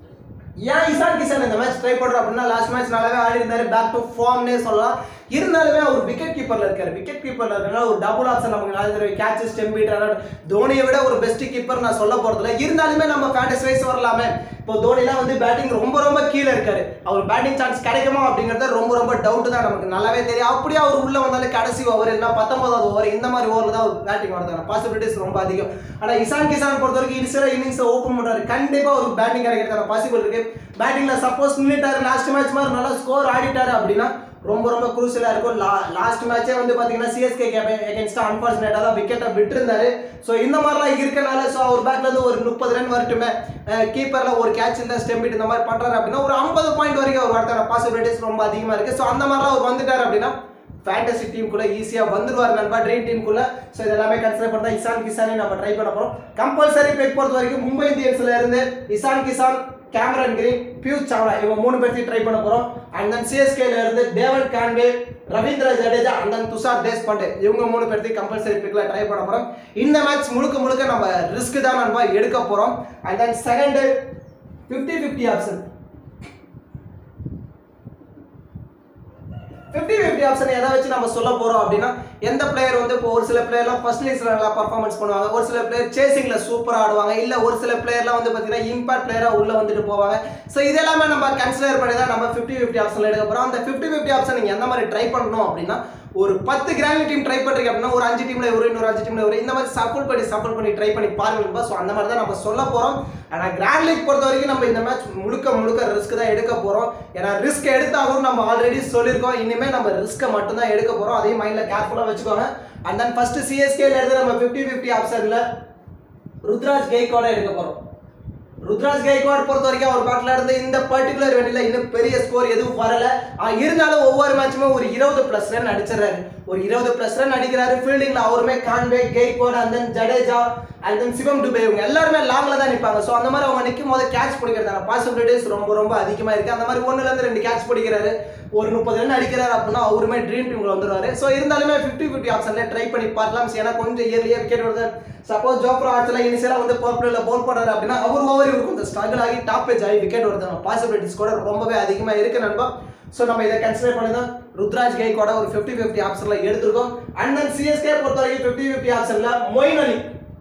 ஏன் இசான் கிஷன் இந்த மேட்ச் ட்ரை பண்றோம் அப்படின்னா லாஸ்ட் மேட்ச் நல்லாவே ஆடி இருந்தாரு பேக் டு ஃபார்ம்னே சொல்லலாம் இருந்தாலுமே அவர் விக்கெட் கீப்பர்ல இருக்காரு விக்கெட் கீப்பர்ல இருக்கனால ஒரு டபுள் ஆப்ஷன் நமக்கு நாலு தடவை கேட்ச் ஸ்டெம் பீட்டர் தோனியை விட ஒரு பெஸ்ட் கீப்பர் நான் சொல்ல போறதில்ல இருந்தாலுமே நம்ம ஃபேண்டஸ் வைஸ் வரலாமே இப்போ தோனிலாம் வந்து பேட்டிங் ரொம்ப ரொம்ப கீழே இருக்காரு அவர் பேட்டிங் சான்ஸ் கிடைக்குமா அப்படிங்கறது ரொம்ப ரொம்ப டவுட் தான் நமக்கு நல்லாவே தெரியும் அப்படியே அவர் உள்ள வந்தாலே கடைசி ஓவர் இல்லைன்னா பத்தொன்பதாவது ஓவர் இந்த மாதிரி ஓவரில் தான் அவர் பேட்டிங் வரதுக்கான பாசிபிலிட்டிஸ் ரொம்ப அதிகம் ஆனால் இசான் கிசான் பொறுத்த வரைக்கும் இனிஷியலாக இன்னிங்ஸ் ஓப்பன் பண்றாரு கண்டிப்பா ஒரு பேட்டிங் கிடைக்கிறதுக்கான பாசிபிள் இருக்கு பேட்டிங்ல சப்போஸ் நின்றுட்டாரு லாஸ்ட் மேட்ச் மாதிரி நல்லா ஸ்கோர் ஆடிட்டாரு அப்படின்னா ரொம்ப ரொம்ப குரூசியலா இருக்கும் லாஸ்ட் மேட்சே வந்து பாத்தீங்கன்னா சிஎஸ்கே அகேன்ஸ்டா அன்பார்ச்சுனேட்டா தான் விக்கெட்டை விட்டுருந்தாரு ஸோ இந்த மாதிரிலாம் இருக்கனால ஸோ அவர் பேட்ல இருந்து ஒரு முப்பது ரன் வரட்டுமே கீப்பர்ல ஒரு கேட்ச் இல்லை ஸ்டெம்பிட் இந்த மாதிரி பண்றாரு அப்படின்னா ஒரு ஐம்பது பாயிண்ட் வரைக்கும் அவர் வரதுக்கான பாசிபிலிட்டிஸ் ரொம்ப அதிகமா இருக்கு ஸோ அந்த மாதிரிலாம் அவர் வந்துட்டாரு அப்படின்னா ஃபேண்டசி டீமுக்குள்ள ஈஸியாக வந்துருவார் நண்பா ட்ரீம் டீமுக்குள்ள ஸோ இதெல்லாமே கன்சிடர் பண்ணா இசான் கிசானே நம்ம ட்ரை பண்ண போறோம் கம்பல்சரி பிக் பொறுத்த வரைக்கும் மும்பை இந்தியன்ஸ்ல இருந்து இசான் கிசான் கேமரன் கிரீன் பியூஷ் சாவ்லா இவங்க மூணு பேர்த்தையும் ட்ரை பண்ண போறோம் அண்ட் தென் சிஎஸ்கேல இருந்து Devon Conway Ravindra Jadeja and then Tushar Deshpande இவங்க மூணு பேர்த்தையும் கம்பல்சரி பிக்ல ட்ரை பண்ண போறோம் இந்த மேட்ச் முழுக்க முழுக்க நம்ம ரிஸ்க் தான் நண்பா எடுக்க போறோம் and then second fifty fifty option fifty fifty option எதை வச்சு நம்ம சொல்ல போறோம் அப்படின்னா எந்த பிளேயர் வந்து இப்போ ஒரு சில பிளேயர்லாம் ஃபர்ஸ்ட் லிஸ்ட்ல நல்லா பர்ஃபார்மன்ஸ் பண்ணுவாங்க ஒரு சில பிளேயர் சேசிங்ல சூப்பரா ஆடுவாங்க இல்ல ஒரு சில பிளேயர்லாம் வந்து பாத்தீங்கன்னா இம்பாக்ட் பிளேயரா உள்ள வந்துட்டு போவாங்க ஸோ இதெல்லாமே நம்ம கன்சிடர் பண்ணி தான் நம்ம ஃபிஃப்டி ஃபிஃப்டி ஆப்ஷன்ல எடுக்க போறோம் அந்த ஃபிஃப்டி ஃபிஃப்டி ஆப்ஷன் நீங்க எந்த மாதிரி ட்ரை பண்ணணும் அப்படின்னா ஒரு பத்து கிராண்ட் டீம் ட்ரை பண்றீங்க அப்படின்னா ஒரு அஞ்சு டீம்ல ஒரு இன்னொரு அஞ்சு டீம்ல ஒரு இந்த மாதிரி சப்போர்ட் பண்ணி சப்போர்ட் பண்ணி ட்ரை பண்ணி பாருங்க ஸோ அந்த மாதிரி தான் நம்ம சொல்ல போறோம் ஆனா கிராண்ட் லீக் பொறுத்த வரைக்கும் நம்ம இந்த மேட்ச் முழுக்க முழுக்க ரிஸ்க் தான் எடுக்க போறோம் ஏன்னா ரிஸ்க் எடுத்தாலும் நம்ம ஆல்ரெடி சொல்லியிருக்கோம் இனிமே நம்ம ரிஸ்க்கை மட்டும் தான் எடுக்க போறோம் அதையும் மைண்ட்ல கேர்ஃபுல்லா வச்சுக்கோங்க அண்ட் தென் ஃபர்ஸ்ட் சிஎஸ்கேல இருந்து நம்ம ஃபிஃப்டி ஃபிஃப்டி ஆப்ஷன்ல ருத்ராஜ் கெய்கோட எடுக்க போறோம் ருத்ராஜ் கைக்வாட் பொறுத்த வரைக்கும் அவர் பாட்டில் இருந்து இந்த பர்டிகுலர் வெண்டில இன்னும் பெரிய ஸ்கோர் எதுவும் வரல ஆ, இருந்தாலும் ஒவ்வொரு மேட்சுமே ஒரு இருபது பிளஸ் ரன் அடிச்சிடறாரு ஒரு இருபது பிளஸ் ரன் அடிக்கிறாரு ஃபீல்டிங்ல அவருமே Conway Gaikwad and then Jadeja and then Shivam Dube இவங்க எல்லாருமே லாங்ல தான் நிற்பாங்க ஸோ அந்த மாதிரி அவங்க நிற்கும் போது கேட்ச் பிடிக்கிறதான பாசிபிலிட்டிஸ் ரொம்ப ரொம்ப அதிகமா இருக்கு அந்த மாதிரி ஒண்ணுல இருந்து ரெண்டு கேட்ச் பிடிக்கிறாரு ஒரு முப்பது ரன் அடிக்கிறாரு அப்படின்னா அவருமே ட்ரீம் டீம்ல வந்துருவாரு ஸோ இருந்தாலுமே ஃபிஃப்டி ஃபிஃப்டி ஆப்ஷன்ல ட்ரை பண்ணி பார்க்கலாம் ஏன்னா கொஞ்சம் இயர்லியாக விக்கெட் வருது சப்போஸ் ஜோப்ரா ஆட்சியில் இனிஷியலாக வந்து பர்பிளில் பவுல் பண்ணுறாரு அப்படின்னா அவர் ஓவர் இவருக்கு கொஞ்சம் ஸ்ட்ரகிள் ஆகி டாப் பேஜ் ஆகி விக்கெட் வருது பாசிபிலிட்டிஸ் கூட ரொம்பவே அதிகமாக இருக்கு நண்பா ஸோ நம்ம இதை கன்சிடர் பண்ணி தான் ருத்ராஜ் கெய்கோட ஒரு ஃபிஃப்டி ஃபிஃப்டி ஆப்ஷனில் எடுத்திருக்கோம் அண்ட் தென் சிஎஸ்கே பொறுத்த வரைக்கும் ஃபிஃப்டி ஃபிஃப்டி ஆப்ஷனில் மொயின் அலி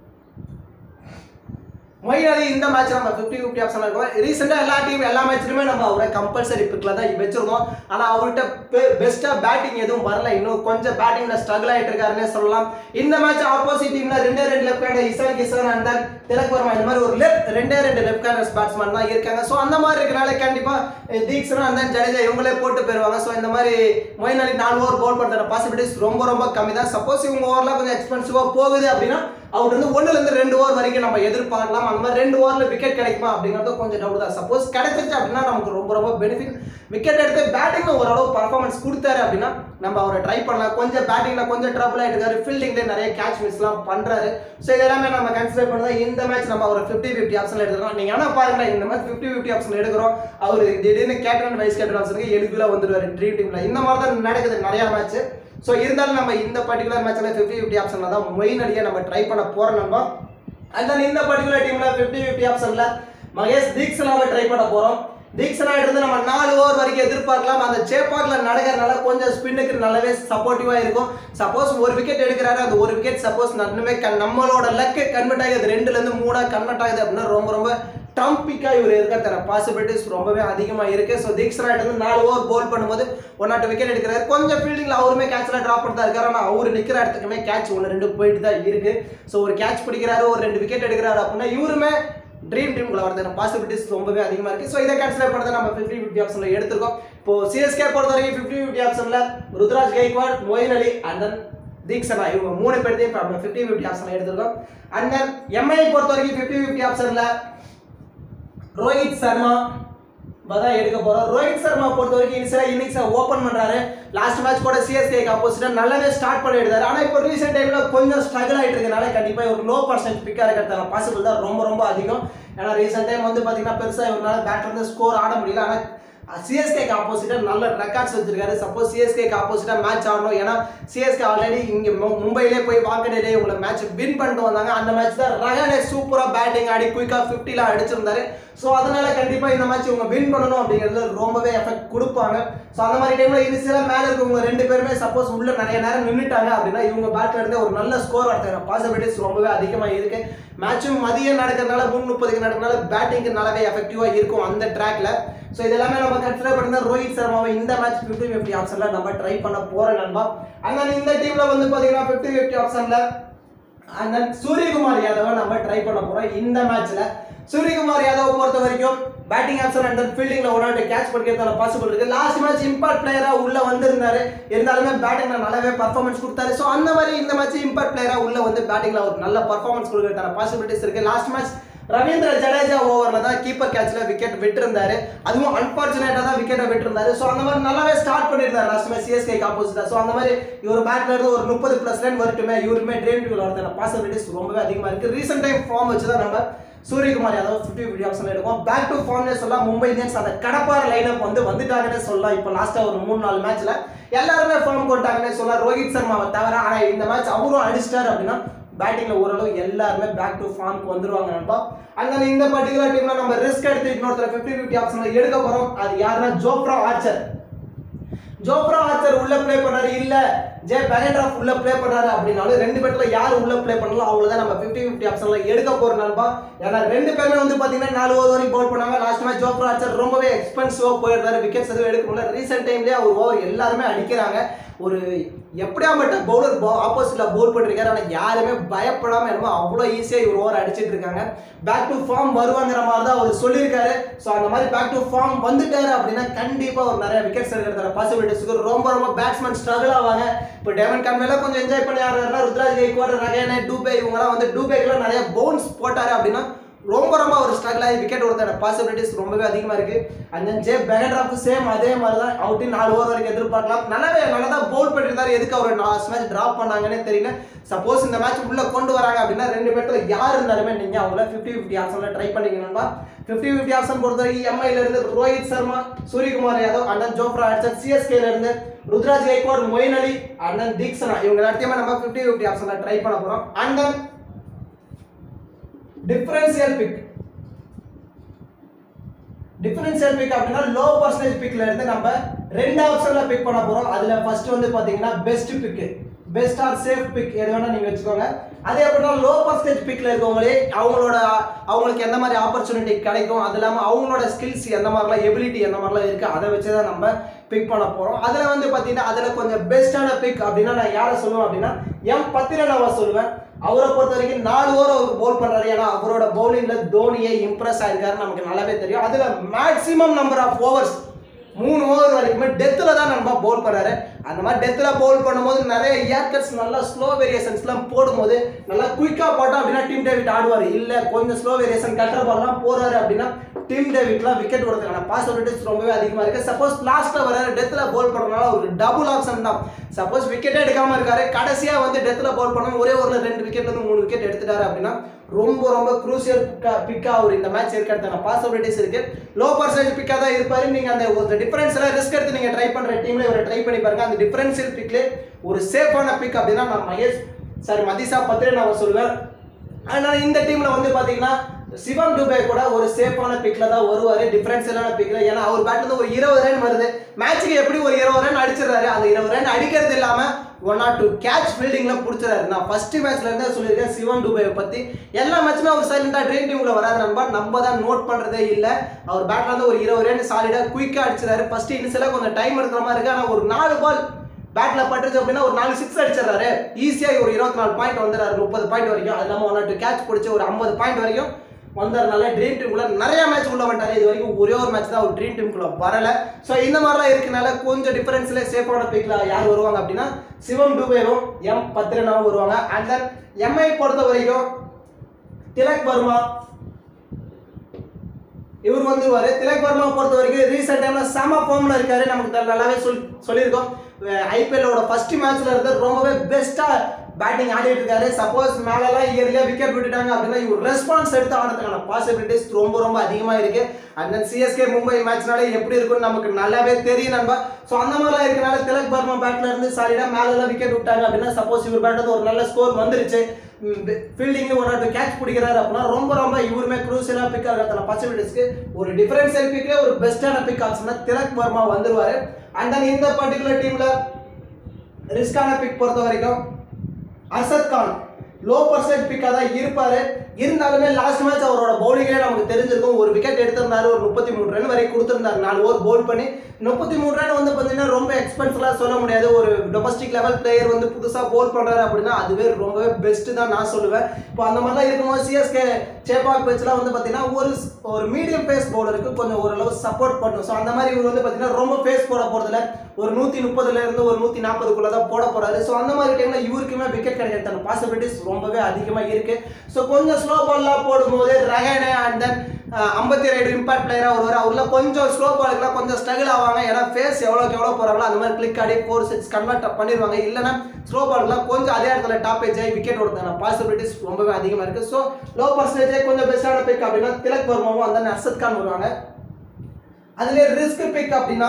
மொயின் அலி இந்த மேட்ச் நம்ம ஃபிஃப்டி ஃபிஃப்டி ஆப்ஷன் இருக்கோம் ரீசெண்டாக எல்லா டீம் எல்லா மேட்ச்லுமே நம்ம அவரை கம்பல்சரி பிக்கில் தான் வச்சிருந்தோம் ஆனால் அவர்கிட்ட பெஸ்ட்டாக பேட்டிங் எதுவும் வரல இன்னும் கொஞ்சம் பேட்டிங்கில் ஸ்ட்ரகிள் ஆகிட்டு இருக்காருன்னே சொல்லலாம் இந்த மேட்ச் ஆப்போசிட் டீம்ல ரெண்டே ரெண்டு left hander Ishan Kishan and then Tilak Varma இந்த மாதிரி ஒரு லெஃப்ட் ரெண்டே ரெண்டு லெஃப்ட் ஹேண்டர்ஸ் பேட்ஸ்மேன் தான் இருக்காங்க ஸோ அந்த மாதிரி இருக்கனால கண்டிப்பாக தீக்ஷனா அண்ட் தென் ஜடேஜா இவங்களே போட்டு போயிருவாங்க ஸோ இந்த மாதிரி மொயின் அலி நாலு ஓவர் போல் பண்ணுற பாசிபிலிட்டிஸ் ரொம்ப ரொம்ப கம்மி தான் சப்போஸ் இவங்க ஓவர்லாம் கொஞ்சம் எக்ஸ்பென்சிவாக போகுது அப்படின்னா அவர் வந்து ஒண்ணுல இருந்து ரெண்டு ஓவர் வரைக்கும் நம்ம எதிர்பார்க்கலாம் அந்த மாதிரி ரெண்டு ஓவர்ல விக்கெட் கிடைக்குமா அப்படிங்கிறது கொஞ்சம் டவுட் தான் சப்போஸ் கிடைச்சிருச்சு அப்படின்னா நமக்கு ரொம்ப ரொம்ப பெனிஃபிட் விக்கெட் எடுத்து பேட்டிங்ல ஓரளவு பர்ஃபார்மன்ஸ் கொடுத்தாரு அப்படின்னா நம்ம அவரை ட்ரை பண்ணலாம் கொஞ்சம் பேட்டிங்ல கொஞ்சம் ட்ரபிள் ஆயிட்டு இருக்காரு ஃபீல்டிங்ல நிறைய கேட்ச் மிஸ்லாம் பண்றாரு ஸோ இதெல்லாமே நம்ம கன்சிடர் பண்ணதா இந்த மேட்ச் நம்ம அவர் ஃபிஃப்டி ஃபிஃப்டி ஆப்ஷன்ல எடுக்கிறோம் நீங்க என்ன பாருங்க இந்த மாதிரி ஃபிஃப்டி ஃபிஃப்டி ஆப்ஷன் எடுக்கிறோம் அவர் திடீர்னு கேப்டன் வைஸ் கேப்டன் ஆப்ஷனுக்கு எளிதில் வந்துருவாரு ட்ரீம் டீம்ல இந்த மாதிரி தான் நடக்குது நிறைய மேட்ச் ஸோ இருந்தாலும் நம்ம இந்த பர்டிகுலர் மேட்ச்சில் ஃபிஃப்டி ஃபிஃப்டி ஆப்ஷனில் தான் மெயின் அடியாக நம்ம ட்ரை பண்ண போகிறோம் நம்ம அண்ட் தென் இந்த பர்டிகுலர் டீமில் ஃபிஃப்டி ஃபிஃப்டி ஆப்ஷனில் மகேஷ் தீக்ஷனாவை ட்ரை பண்ண போகிறோம் தீக்ஷனா இருந்து நம்ம நாலு ஓவர் வரைக்கும் எதிர்பார்க்கலாம் அந்த சேப்பாக்கில் நடக்கிறதுனால கொஞ்சம் ஸ்பின்னுக்கு நல்லாவே சப்போர்ட்டிவாக இருக்கும் சப்போஸ் ஒரு விக்கெட் எடுக்கிறாரு அந்த ஒரு விக்கெட் சப்போஸ் நன்னுமே கண் நம்மளோட லக்கு கன்வெர்ட் ஆகுது ரெண்டுலேருந்து மூணாக கன்வெர்ட் ஆகுது அப்படின்னா ரொம்ப ரொம்ப ட்ரம்பிக்கா இவர் இருக்கிற பாசிபிலிட்டிஸ் ரொம்பவே அதிகமாக இருக்கு ஸோ தீக்ஷனா வந்து நாலு ஓவர் போல் பண்ணும்போது ஒன் நாட்டு விக்கெட் எடுக்கிறாரு கொஞ்சம் ஃபீல்டிங்கில் அவருமே கேட்ச்ல ட்ராப் பண்ணி தான் இருக்காரு ஆனால் அவர் நிற்கிற இடத்துக்குமே கேட்ச் ஒன்று ரெண்டு போயிட்டு தான் இருக்கு ஸோ ஒரு கேட்ச் பிடிக்கிறாரு ஒரு ரெண்டு விக்கெட் எடுக்கிறாரு அப்படின்னா இவருமே ட்ரீம் டீம்குள்ள வரது பாசிபிலிட்டிஸ் ரொம்பவே அதிகமாக இருக்கு ஸோ இதை கன்சிடர் பண்ணதை நம்ம ஃபிஃப்டி ஃபிஃப்டி ஆப்ஷனில் எடுத்திருக்கோம் இப்போ சிஎஸ்கே பொறுத்த வரைக்கும் ஃபிஃப்டி ஃபிஃப்டி ஆப்ஷனில் Ruturaj Gaikwad Moeen Ali and then Theekshana இவங்க மூணு பேர்த்தையும் இப்போ நம்ம ஃபிஃப்டி ஃபிஃப்டி ஆப்ஷனில் எடுத்திருக்கோம் அண்ட் தென் எம்ஐ பொறுத்த வரைக்கும் ஃபிஃப்டி ஃபிஃப்டி ஆப்ஷனில் ரோஹித் சர்மா தான் எடுக்க போறோம் ரோஹித் சர்மா பொறுத்த வரைக்கும் இனிஷியலா இன்னிங்ஸை ஓப்பன் பண்றாரு லாஸ்ட் மேட்ச் கூட சிஎஸ்கேக்கு ஆப்போசிட்டா நல்லாவே ஸ்டார்ட் பண்ணி எடுத்தாரு ஆனா இப்போ ரீசெண்ட் டைம்ல கொஞ்சம் ஸ்ட்ரகிள் ஆயிட்டு இருக்கனால கண்டிப்பா ஒரு லோ பர்சன்ட் பிக்கா இருக்கிறதான பாசிபிள் தான் ரொம்ப ரொம்ப அதிகம் ஏன்னா ரீசெண்ட் டைம் வந்து பாத்தீங்கன்னா பெருசா இவரால பேட்ல இருந்து ஸ்கோர் ஆட முடியல ஆனா சிஎஸ்கேக்கு ஆப்போசிட்டா நல்ல ரெக்கார்ட்ஸ் வச்சிருக்காரு சப்போஸ் சிஎஸ்கேக்கு ஆப்போசிட்டா மேட்ச் ஆடணும் ஏன்னா சிஎஸ்கே ஆல்ரெடி இங்க மு- மும்பையிலே போய் வாங்கடையிலே இவங்களை மேட்ச் வின் பண்ணிட்டு வந்தாங்க அந்த மேட்ச் தான் ரகானே சூப்பரா பேட்டிங் ஆடி குயிக்கா ஃபிஃப்டிலாம் அடிச்சிருந்தாரு ஸோ அதனால கண்டிப்பா இந்த மேட்ச் இவங்க வின் பண்ணணும் அப்படிங்கிறதுல ரொம்பவே எஃபெக்ட் கொடுப்பாங்க ஸோ அந்த மாதிரி டைம்ல இனிஷியலா மேல இருக்கவங்க ரெண்டு பேருமே சப்போஸ் உள்ள நிறைய நேரம் நின்னுட்டாங்க அப்படின்னா இவங்க பேட்ல இருந்து ஒரு நல்ல ஸ்கோர் வரதுக்கான பாசிபிலிட்டிஸ் ரொம்பவே அதிகமா இருக்கு மேட்சும் மதியம் நடக்கிறதுனால முன் முப்பதுக்கு நடக்கிறதுனால பேட்டிங்க்கு நல்லாவே எஃபெக்டிவா இருக்கும் அந்த ட்ராக்ல ஸோ இதெல்லாமே நம்ம கன்சிடர் பண்ணி தான் ரோஹித் சர்மாவை இந்த மேட்ச் ஃபிஃப்டி ஃபிஃப்டி ஆப்ஷன்ல நம்ம ட்ரை பண்ண போறோம் நண்பா அண்ட் இந்த டீம்ல வந்து பாத்தீங்கன்னா ஃபிஃப்டி ஃபிஃப்டி ஆப்ஷன்ல அண்ட் தென் சூரியகுமார் யாதவை நம்ம ட்ரை பண்ண போறோம் இந்த மேட்ச்ல சூரியகுமார் யாதவ் பொறுத்த வரைக்கும் பேட்டிங் ஆப்ஷன் அண்ட் தென் ஃபீல்டிங்ல ஒரு நாட்டு கேட்ச் படிக்கிறதால பாசிபிள் இருக்கு லாஸ்ட் மேட்ச் இம்பாக்ட் பிளேயரா உள்ள வந்திருந்தாரு இருந்தாலுமே பேட்டிங்ல நல்லாவே பர்ஃபார்மன்ஸ் கொடுத்தாரு ஸோ அந்த மாதிரி இந்த மேட்ச் இம்பாக்ட் பிளேயரா உள்ள வந்து பேட்டிங்ல ஒரு நல்ல பர்ஃபார்மன்ஸ் கொடுக்கறதான பாசிபிலிட்டிஸ் இருக்கு லாஸ்ட் மேட்ச் ரவீந்திர ஜடேஜா ஓவர்ல தான் கீப்பர் கேட்ச்ல விக்கெட் விட்டுருந்தாரு அதுவும் அன்பார்ச்சுனேட்டா தான் விக்கெட்டை விட்டுருந்தாரு ஸோ அந்த மாதிரி நல்லாவே ஸ்டார்ட் பண்ணியிருந்தாரு லாஸ்ட் மேட்ச் சிஎஸ்கே ஆப்போசிட்டா ஸோ அந்த மாதிரி இவர் பேட்ல இருந்து ஒரு முப்பது பிளஸ் ரன் வரட்டுமே இவருமே ட்ரீம் டீம்ல வரதான பாசிபிலிட்டிஸ் ரொம்பவே அதிகமா இருக்கு ரீசெண்ட் டைம் ஃபார்ம் வச்சு தான் நம்ம Suryakumar Yadav fifty fifty option எடுக்கும் பேக் டு ஃபார்ம்னே சொல்லலாம் மும்பை இந்தியன்ஸ் அந்த கடப்பார லைனப் வந்து வந்துட்டாங்கன்னே சொல்லலாம் இப்போ லாஸ்ட்டாக ஒரு மூணு நாலு மேட்ச்ல எல்லாருமே ஃபார்ம் போட்டாங்கன்னே சொல்லலாம் ரோஹித் சர்மாவை தவிர ஆனால் இந்த மேட்ச் அவரும் அடிச்சிட்டாரு அப்படின்னா பேட்டிங்ல ஓரளவு எல்லாருமே பேக் டு ஃபார்முக்கு வந்துருவாங்க நண்பா அதனால இந்த பர்டிகுலர் டீம்ல நம்ம ரிஸ்க் எடுத்து இன்னொருத்தர் ஃபிஃப்டி ஃபிஃப்டி ஆப்ஷன்ல எடுக்க போறோம் அது யாருன்னா ஜோப்ரா ஆர்ச்சர் ஜோப்ரா ஆர்ச்சர் உள்ள ப்ளே பண்ணாரு இல்ல ஜே பேகன்ட்ராஃப் உள்ள ப்ளே பண்ணாரு அப்படின்னாலும் ரெண்டு பேர்ல யார் உள்ள ப்ளே பண்ணலாம் அவங்கள தான் நம்ம 50 50 ஆப்ஷன்ல எடுக்க போறோம் நண்பா ஏன்னா ரெண்டு பேருமே வந்து பாத்தீங்கன்னா நாலு ஓவர் வரைக்கும் பவுல் பண்ணாங்க லாஸ்ட் மேட்ச் ஜோப்ரா ஆர்ச்சர் ரொம்பவே எக்ஸ்பென்சிவா போயிருந்தாரு விக்கெட்ஸ் எதுவும் எடுக்க முடியல ரீசெண்ட் டைம்லயே அவர் ஓவர் எல்லாருமே அடிக்கிறாங்க ஒரு எப்படியாப்பட்ட பவுலர் ஆப்போசிட்ல பவுல் பண்ணிருக்காரு ஆனா யாருமே பயப்படாம என்னமோ அவ்வளோ ஈஸியா இவர் ஓவர் அடிச்சிட்டு இருக்காங்க பேக் டு ஃபார்ம் வருவாங்கிற மாதிரி தான் அவர் சொல்லியிருக்காரு ஸோ அந்த மாதிரி பேக் டு ஃபார்ம் வந்துட்டாரு அப்படின்னா கண்டிப்பா ஒரு நிறைய விக்கெட்ஸ் எடுக்கிற பாசிபிலிட்டிஸ்க்கு ரொம்ப ரொம்ப பேட்ஸ்மேன் ஸ்ட்ரகிள் ஆவாங்க இப்போ டேமன் கன்வேல கொஞ்சம் என்ஜாய் பண்ணி ஆடுறாருன்னா ருத்ராஜ் கைக்வாட் ரகேனே டூபே இவங்கலாம் வந்து டூபேக்கெல்லாம் நிறைய பவுன்ஸ் போட்டாரு அப்படின்னா ரொம்ப ரொம்ப ஒரு ஸ்ட்ரகிள் ஆகி விக்கெட் கொடுத்த பாசிபிலிட்டிஸ் ரொம்பவே அதிகமாக இருக்கு and then J Behrendorff same அதே மாதிரி தான் அவுட்டின் நாலு ஓவர் வரைக்கும் எதிர்பார்க்கலாம் நல்லாவே நல்லா தான் பவுல் பண்ணியிருந்தாரு எதுக்கு அவர் லாஸ்ட் மேட்ச் ட்ராப் பண்ணாங்கன்னே தெரியல சப்போஸ் இந்த மேட்ச் உள்ள கொண்டு வராங்க அப்படின்னா ரெண்டு பேர்த்துல யார் இருந்தாலுமே நீங்க அவங்கள ஃபிஃப்டி ஃபிஃப்டி ஆப்ஷன்ல ட்ரை பண்ணிக்கணும்பா ஃபிஃப்டி ஃபிஃப்டி ஆப்ஷன் பொறுத்த வரைக்கும் எம்ஐல இருந்து Rohit Sharma Suryakumar Yadav and then Jofra Archer சிஎஸ்கேல இருந்து Ruturaj Gaikwad Moeen Ali and then Theekshana இவங்க எல்லாத்தையுமே நம்ம ஃபிஃப்டி ஃபிஃப்டி ஆப்ஷன்ல ட்ரை பண்ண போறோம் and then differential pick differential pick அப்படின்னா லோ பர்சன்டேஜ் பிக்ல இருந்து நம்ம ரெண்டு ஆப்ஷன்ல பிக் பண்ண போறோம் அதுல ஃபர்ஸ்ட் வந்து பாத்தீங்கன்னா best pick best or safe pick எது வேணா நீங்க வச்சுக்கோங்க அதே அப்படின்னா லோ பர்சன்டேஜ் பிக்ல இருக்கவங்களே அவங்களோட அவங்களுக்கு எந்த மாதிரி ஆப்பர்ச்சுனிட்டி கிடைக்கும் அது இல்லாம அவங்களோட ஸ்கில்ஸ் எந்த மாதிரிலாம் எபிலிட்டி எந்த மாதிரிலாம் இருக்கு அதை வச்சு தான் நம்ம பிக் பண்ண போறோம் அதுல வந்து பாத்தீங்கன்னா அதுல கொஞ்சம் பெஸ்டான பிக் அப்படின்னா நான் யாரை சொல்லுவேன் அப்படின்னா எம் பத்திரனாவா சொல்லுவேன் அவரை பொறுத்த வரைக்கும் நாலு ஓவர் அவருக்கு பவுல் பண்றாரு ஏன்னா அவரோட பவுலிங்ல தோனியே இம்ப்ரெஸ் ஆயிருக்காரு நமக்கு நல்லாவே தெரியும் அதுல மேக்ஸிமம் நம்பர் ஆஃப் ஓவர்ஸ் மூணு ஓவர் வரைக்குமே டெத்தில் தான் நம்ம பவுல் பண்ணுறாரு அந்த மாதிரி டெத்தில் பவுல் பண்ணும்போது நிறைய ஏர்கட்ஸ் நல்லா ஸ்லோ வேரியேஷன்ஸ்லாம் போடும்போது நல்லா குயிக்காக போட்டோம் அப்படின்னா டீம் டேவிட் ஆடுவார் இல்லை கொஞ்சம் ஸ்லோ வேரியேஷன் கட்டர் பால்லாம் போறாரு அப்படின்னா டீம் டேவிட்லாம் விக்கெட் கொடுக்கறதுக்கான பாசிபிலிட்டிஸ் ரொம்பவே அதிகமாக இருக்குது சப்போஸ் லாஸ்ட்டில் வர டெத்தில் பவுல் பண்ணுறதுனால ஒரு டபுள் ஆப்ஷன் தான் சப்போஸ் விக்கெட்டே எடுக்காமல் இருக்காரு கடைசியாக வந்து டெத்தில் பவுல் பண்ண ஒரே ஒரு ரெண்டு விக்கெட்லேருந்து மூணு விக்கெட் எடுத்துட்டாரு அப்படின்னா ரொம்ப ரொம்ப குரூசியல் பிக்கா அவர் இந்த மேட்ச் இருக்கிறதுக்கான பாசிபிலிட்டிஸ் இருக்கு லோ பர்சன்டேஜ் பிக்கா தான் இருப்பாரு நீங்க அந்த ஒரு டிஃபரன்ஸ் எல்லாம் ரிஸ்க் எடுத்து நீங்க ட்ரை பண்ற டீம்ல இவரை ட்ரை பண்ணி பாருங்க அந்த டிஃபரன்ஷியல் பிக்ல ஒரு சேஃபான பிக் அப்படின்னா நான் மகேஷ் சாரி மதிஷா பத்திரே நான் சொல்லுவேன் ஆனால் இந்த டீம்ல வந்து பாத்தீங்கன்னா சிவம் டுபே கூட ஒரு சேஃபான பிக்ல தான் வருவாரு டிஃபரன்ஷியலான பிக்ல ஏன்னா அவர் பேட்ல இருந்து ஒரு இருபது ரன் வருது மேட்ச்சுக்கு எப்படி ஒரு இருபது ரன் அடிச்சிடறாரு அந்த இருபது ரன் அடிக்கிறது இல்லாம ஒன் ஆர் டூ கேட்ச் ஃபீல்டிங்ல பிடிச்சிடாரு நான் ஃபர்ஸ்ட் மேட்ச்ல இருந்தே சொல்லியிருக்கேன் சிவம் டுபே பத்தி எல்லா மேட்சுமே அவர் சைலண்டா ட்ரீம் டீம்ல வராது நண்பா நம்ம தான் நோட் பண்றதே இல்ல அவர் பேட்ல இருந்து ஒரு இருபது ரன் சாலிடா குயிக்கா அடிச்சிடாரு ஃபர்ஸ்ட் இன்னிங்ஸ்ல கொஞ்சம் டைம் எடுக்கிற மாதிரி இருக்கு ஆனா ஒரு நாலு பால் பேட்ல பட்டுச்சு அப்படின்னா ஒரு நாலு சிக்ஸ் அடிச்சிடறாரு ஈஸியா ஒரு இருபத்தி நாலு பாயிண்ட் வந்துடுறாரு முப்பது பாயிண்ட் வரைக்கும் அது இல்லாம ஒன் ஆர் டூ கேட்ச் பிடிச்சி ஒரு ஐம்பது பாயிண்ட் வரைக்கும் வந்ததுனால ட்ரீம் டீமுக்குள்ள நிறைய மேட்ச் உள்ள வந்துட்டாரு இது வரைக்கும் ஒரே ஒரு மேட்ச் தான் ஒரு ட்ரீம் டீமுக்குள்ள வரல ஸோ இந்த மாதிரிலாம் இருக்கனால கொஞ்சம் டிஃபரன்ஸ்ல சேஃபான பிக்ல யார் வருவாங்க அப்படின்னா சிவம் டுபேவும் எம் பத்திரனாவும் வருவாங்க அண்ட் தென் எம்ஐ பொறுத்த வரைக்கும் திலக் வர்மா இவர் வந்துருவாரு திலக் வர்மா பொறுத்த வரைக்கும் ரீசெண்ட் டைம்ல செம ஃபார்ம்ல இருக்காரு நமக்கு தெ- நல்லாவே சொல் சொல்லியிருக்கோம் ஐபிஎல்லோட ஃபர்ஸ்ட் மேட்ச்ல இருந்து ரொம்பவே பெஸ்டா பேட்டிங் ஆடிட்டு இருக்காரு சப்போஸ் மேலெல்லாம் இயர்லியா விக்கெட் விட்டுட்டாங்க அப்படின்னா இவர் ரெஸ்பான்ஸ் எடுத்து ஆடுறதுக்கான பாசிபிலிட்டிஸ் ரொம்ப ரொம்ப அதிகமா இருக்கு அண்ட் தென் சிஎஸ்கே மும்பை மேட்ச்னாலே எப்படி இருக்கும்னு நமக்கு நல்லாவே தெரியும் நண்பா ஸோ அந்த மாதிரிலாம் இருக்கனால திலக் வர்மா பேட்ல இருந்து சாலிடா மேலெல்லாம் விக்கெட் விட்டாங்க அப்படின்னா சப்போஸ் இவர் பேட் ஒரு நல்ல ஸ்கோர் வந்துருச்சு ஃபீல்டிங்ல ஒரு ரெண்டு கேட்ச் பிடிக்கிறாரு அப்படின்னா ரொம்ப ரொம்ப இவருமே குரூசியலா பிக் ஆகிறதுல பாசிபிலிட்டிஸ்க்கு ஒரு டிஃபரன்ஷியல் பிக்ல ஒரு பெஸ்டான பிக் ஆப்ஷன்னா திலக் வர்மா வந்துருவாரு அண்ட் தென் இந்த பர்டிகுலர் டீம்ல ரிஸ்கான பிக் பொறுத்த வரைக்கும் அசத் கான் லோ பர்சன்ட் பிக்காக தான் இருப்பாரு இருந்தாலுமே லாஸ்ட் மேட்ச் அவரோட பவுலிங்கே நமக்கு தெரிஞ்சிருக்கும் ஒரு விக்கெட் எடுத்திருந்தாரு ஒரு முப்பத்தி மூணு ரன் வரை கொடுத்திருந்தாரு நாலு ஓவர் பவுல் பண்ணி முப்பத்தி மூணு ரன் வந்து பார்த்தீங்கன்னா ரொம்ப எக்ஸ்பென்சிவாக சொல்ல முடியாது ஒரு டொமஸ்டிக் லெவல் பிளேயர் வந்து புதுசாக பவுல் பண்ணுறாரு அப்படின்னா அதுவே ரொம்பவே பெஸ்ட் தான் நான் சொல்லுவேன் இப்போ அந்த மாதிரிலாம் இருக்கும்போது சிஎஸ்கே சேப்பாக் பேச்லாம் வந்து பார்த்தீங்கன்னா ஒரு ஒரு மீடியம் பேஸ் பவுலருக்கு கொஞ்சம் ஓரளவு சப்போர்ட் பண்ணும் ஸோ அந்த மாதிரி இவர் வந்து பார்த்தீங்கன்னா ரொம்ப பேஸ் போட போகிறதுல ஒரு நூற்றி முப்பதுல இருந்து ஒரு நூற்றி நாற்பதுக்குள்ள தான் போட போறாரு ஸோ அந்த மாதிரி டைம்ல இவருக்குமே விக்கெட் கிடைக்கிறதுக்கான பாசிபிலிட்டிஸ் ரொம்பவே அதிகமாக இருக்கு ஸோ கொஞ்சம் ஸ்லோ பால்லாம் போடும்போது ரஹேனே அண்ட் தென் ஐம்பத்தி ரெண்டு இம்பாக்ட் பிளேயராக வருவார் அவரில் கொஞ்சம் ஸ்லோ பாலுக்குலாம் கொஞ்சம் ஸ்ட்ரகிள் ஆவாங்க ஏன்னா ஃபேஸ் எவ்வளோக்கு எவ்வளோ போகிறாங்களோ அந்த மாதிரி கிளிக் ஆடி ஃபோர் சிக்ஸ் கன்வெர்ட் பண்ணிடுவாங்க இல்லைன்னா ஸ்லோ பாலுக்குலாம் கொஞ்சம் அதே இடத்துல டாப் ஏஜ் ஆகி விக்கெட் ஓடுறதுக்கான பாசிபிலிட்டிஸ் ரொம்பவே அதிகமாக இருக்குது ஸோ லோ பர்சன்டேஜே கொஞ்சம் பெஸ்ட்டான பிக் அப்படின்னா திலக் வர்மாவும் அந்த அர்ஷத் கான் வருவாங்க அதுலேயே ரிஸ்க் பிக் அப்படின்னா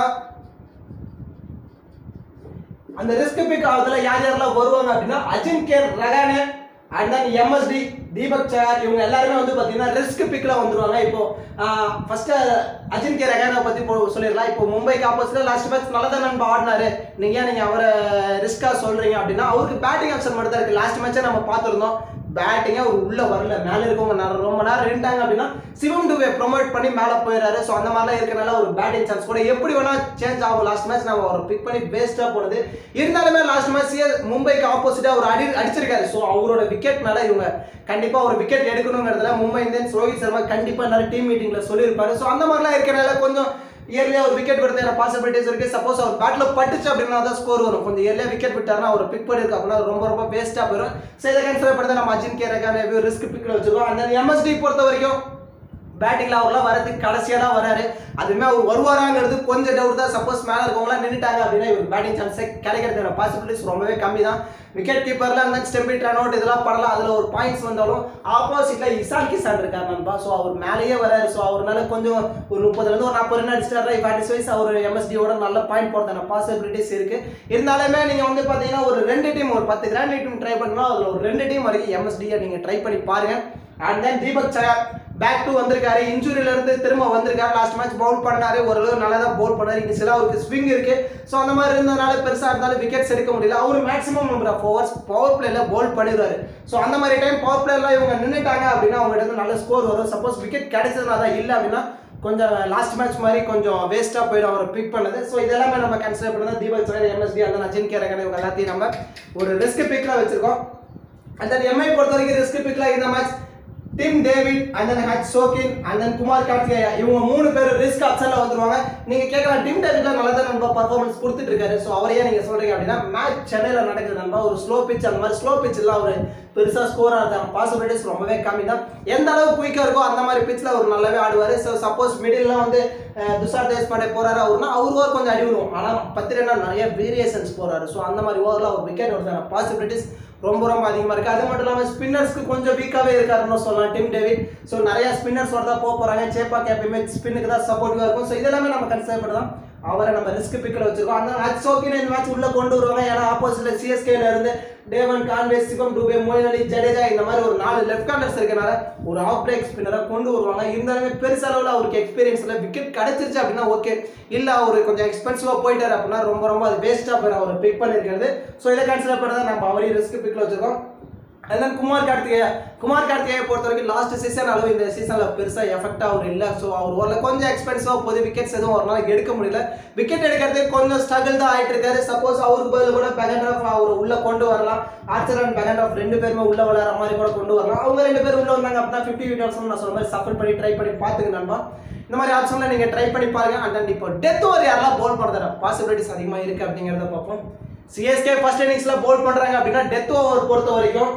அந்த ரிஸ்க் பிக் அதுல யார் யாரெல்லாம் வருவாங்க அப்படின்னா Ajinkya Rahane and then MSD Deepak Chahar இவங்க எல்லாருமே வந்து பார்த்தீங்கன்னா ரிஸ்க் பிக்கில் வந்துருவாங்க இப்போ ஃபர்ஸ்ட் அஜின்கே ரகானை பற்றி இப்போ சொல்லிடலாம் இப்போ மும்பைக்கு ஆப்போசிட்ல லாஸ்ட் மேட்ச் நல்லா தான் நண்பா ஆடினாரு நீங்கள் ஏன் நீங்கள் அவரை ரிஸ்க்காக சொல்கிறீங்க அப்படின்னா அவருக்கு பேட்டிங் ஆப்ஷன் மட்டும் தான் இருக்குது லாஸ்ட் மேட்ச்சே நம்ம பார்த்துருந்தோம் பேட்டிங்கே அவர் உள்ள வரல மேலே இருக்கவங்க நேரம் ரொம்ப நேரம் இருந்தாங்க அப்படின்னா சிவம் டுவே ப்ரொமோட் பண்ணி மேலே போயிடுறாரு ஸோ அந்த மாதிரிலாம் இருக்கனால ஒரு பேட்டிங் சான்ஸ் கூட எப்படி வேணா சேஞ்ச் ஆகும் லாஸ்ட் மேட்ச் நம்ம அவர் பிக் பண்ணி வேஸ்ட்டாக போனது இருந்தாலுமே லாஸ்ட் மேட்ச் மும்பைக்கு ஆப்போசிட்டாக அவர் அடி அடிச்சிருக்காரு ஸோ அவரோட விக்கெட்னால இவங்க கண்டிப்பாக ஒரு விக்கெட் எடுக்கணுங்கிறதுல மும்பை இந்தியன்ஸ் ரோஹித் சர்மா கண்டிப்பாக எல்லாரும் டீம் மீட்டிங்கில் சொல்லியிருப்பாரு ஸோ அந்த மாதிரிலாம் இருக்கனால கொஞ்சம் இயர்லியாக ஒரு விக்கெட் விடுறதுல பாசிபிலிட்டிஸ் இருக்குது சப்போஸ் அவர் பேட்டில் பட்டுச்சு அப்படின்னா தான் ஸ்கோர் வரும் கொஞ்சம் இயர்லியாக விக்கெட் விட்டாருன்னா அவர் பிக் பண்ணிருக்கு அப்படின்னா அது ரொம்ப ரொம்ப வேஸ்ட்டாக போயிடும் ஸோ இதை கன்சிடர் பண்ணி நம்ம அஜின் கேரக்கான ரிஸ்க் பிக்கில் வச்சிருக்கோம் அந்த எம்எஸ்டி பொறுத்த வரைக்கும் பேட்டிங்ல அவர்லாம் வரதுக்கு கடைசியாக தான் வராரு அதுவுமே அவர் வருவாராங்கிறது கொஞ்சம் டவுட் தான் சப்போஸ் மேலே இருக்கவங்களாம் நின்றுட்டாங்க அப்படின்னா இவர் பேட்டிங் சான்ஸே கிடைக்கிறதுக்கான பாசிபிலிட்டிஸ் ரொம்பவே கம்மி தான் விக்கெட் கீப்பரில் அந்த ஸ்டெம்பிட் ரன் அவுட் இதெல்லாம் பண்ணலாம் அதில் ஒரு பாயிண்ட்ஸ் வந்தாலும் ஆப்போசிட்டில் இசான் கிசான் இருக்கார் நண்பா ஸோ அவர் மேலேயே வராரு ஸோ அவர்னால கொஞ்சம் ஒரு முப்பதுலேருந்து ஒரு நாற்பது ரன் அடிச்சிட்டாரு பேட்டிஸ் வைஸ் அவர் எம்எஸ்டியோட நல்ல பாயிண்ட் போடுறதான பாசிபிலிட்டிஸ் இருக்கு இருந்தாலுமே நீங்கள் வந்து பார்த்தீங்கன்னா ஒரு ரெண்டு டீம் ஒரு பத்து கிராண்ட் டீம் ட்ரை பண்ணலாம் அதில் ஒரு ரெண்டு டீம் வரைக்கும் எம்எஸ்டியை நீங்கள் ட்ரை பண்ணி பாருங்க and then Deepak Chahar back to வந்திருக்காரு இன்ஜுரியில இருந்து திரும்ப வந்திருக்காரு லாஸ்ட் மேட்ச் பவுல் பண்ணாரு ஓரளவு நல்லா தான் பவுல் பண்ணாரு இங்க சில அவருக்கு ஸ்விங் இருக்கு ஸோ அந்த மாதிரி இருந்ததுனால பெருசா இருந்தாலும் விக்கெட்ஸ் எடுக்க முடியல அவர் maximum number of overs power பிளேல பவுல் பண்ணிடுவாரு ஸோ அந்த மாதிரி டைம் பவர் பிளேலாம் இவங்க நின்றுட்டாங்க அப்படின்னா அவங்க இடத்துல நல்ல ஸ்கோர் வரும் சப்போஸ் விக்கெட் கிடைச்சதுனா தான் இல்லை அப்படின்னா கொஞ்சம் லாஸ்ட் மேட்ச் மாதிரி கொஞ்சம் வேஸ்ட்டாக போயிடும் அவர் பிக் பண்ணது ஸோ இதெல்லாமே நம்ம கன்சிடர் பண்ணது தீபக் சகர் எம்எஸ்டி அந்த அஜின் கேரகன் இவங்க எல்லாத்தையும் நம்ம ஒரு ரிஸ்க் பிக்கில் வச்சிருக்கோம் அண்ட் தென் எம்ஐ பொறுத்த வரைக்கும் ரிஸ்க் பிக்ல இந்த match Tim David and then ஹச் சோகின் அண்ட் தென் குமார் கார்த்திகேயா இவங்க மூணு பேர் ரிஸ்க் ஆப்ஷன்ல வந்துருவாங்க நீங்க கேட்கலாம் டிம் டேவிட்ல நல்லா தான் நண்பா பர்ஃபார்மன்ஸ் கொடுத்துட்டு இருக்காரு ஸோ அவரையே நீங்க சொல்றீங்க அப்படின்னா மேட்ச் சென்னையில நடக்குது நண்பா ஒரு ஸ்லோ பிச் அந்த மாதிரி ஸ்லோ பிச் எல்லாம் ஒரு பெருசா ஸ்கோர் ஆகிறதான பாசிபிலிட்டிஸ் ரொம்பவே கம்மி தான் எந்த அளவு குயிக்கா இருக்கோ அந்த மாதிரி பிச்சில் அவர் நல்லாவே ஆடுவார் ஸோ சப்போஸ் மிடில்லாம் வந்து அஹ், துஷார் தேஷ்பாண்டே போறாரு அவருனா அவர் ஓவர் கொஞ்சம் அடி விடுவோம் ஆனால் பத்து ரன்னா நிறைய வேரியேஷன்ஸ் போறாரு ஸோ அந்த மாதிரி ஓவரில் அவர் விக்கெட் வருதான பாசிபிலிட்டிஸ் ரொம்ப ரொம்ப அதிகமாக இருக்குது அது மட்டும் இல்லாமல் ஸ்பின்னர்ஸ்க்கு கொஞ்சம் வீக்காகவே இருக்காருன்னு சொல்லலாம் டிம் டேவிட் ஸோ நிறைய ஸ்பின்னர்ஸ் வரதான் போக போகிறாங்க சேப்பாக் எப்பயுமே ஸ்பின்னுக்கு தான் சப்போர்ட்டிவாக இருக்கும் ஸோ இதெல்லாமே நம்ம கன்சிடர் பண்ணலாம் அவரை நம்ம ரிஸ்க் பிக்கில் வச்சிருக்கோம் அந்த மேட்ச் ஓகே இந்த மேட்ச் உள்ள கொண்டு வருவாங்க ஏன்னா ஆப்போசிட்ல சிஎஸ்கேல இருந்து டேவன் கான்வே சிவம் டூபே மோயின் அலி ஜடேஜா இந்த மாதிரி ஒரு நாலு லெஃப்ட் ஹேண்டர்ஸ் இருக்கனால ஒரு ஆஃப் பிரேக் ஸ்பின்னரை கொண்டு வருவாங்க இருந்தாலுமே பெருச அளவில் அவருக்கு எக்ஸ்பீரியன்ஸ்ல விக்கெட் கிடைச்சிருச்சு அப்படின்னா ஓகே இல்ல அவரு கொஞ்சம் எக்ஸ்பென்சிவா போயிட்டாரு அப்படின்னா ரொம்ப ரொம்ப அது வேஸ்டா போயிடும் அவர் பிக் பண்ணிருக்கிறது ஸோ இதை கன்சிடர் பண்ணி தான் நம்ம அவரையும் ரிஸ்க் பிக்ல வச்சிருக்கோம் and then குமார் கார்த்திகேயா குமார் கார்த்திகேயா பொறுத்த வரைக்கும் லாஸ்ட் சீசன் அளவு இந்த சீசன்ல பெருசா எஃபெக்ட் அவர் இல்லை ஸோ அவர் வரல கொஞ்சம் எக்ஸ்பென்சிவா போகுது விக்கெட்ஸ் எதுவும் ஒரு நாளைக்கு எடுக்க முடியல விக்கெட் எடுக்கிறதே கொஞ்சம் ஸ்ட்ரகிள் தான் ஆயிட்டு இருக்காரு சப்போஸ் அவருக்கு பதில் கூட பெகண்ட்ராஃப் அவர் உள்ள கொண்டு வரலாம் ஆர்ச்சர் அண்ட் பெகண்ட்ராஃப் ரெண்டு பேருமே உள்ள விளையாடுற மாதிரி கூட கொண்டு வரலாம் அவங்க ரெண்டு பேரும் உள்ள வந்தாங்க அப்படின்னா ஃபிஃப்டி விக்கெட்ஸ் நான் சொன்ன மாதிரி சஃபர் பண்ணி ட்ரை பண்ணி பார்த்துக்க நண்பா இந்த மாதிரி ஆப்ஷன்ல நீங்க ட்ரை பண்ணி பாருங்க அண்ட் then இப்போ டெத் ஓவர் யாரெல்லாம் போல் பண்றதுல பாசிபிலிட்டிஸ் அதிகமா இருக்கு அப்படிங்கறத பார்ப்போம் சிஎஸ்கே ஃபர்ஸ்ட் இன்னிங்ஸ்ல போல் பண்றாங்க அப்படின்னா டெத் ஓவர் பொறுத்த வரைக்கும்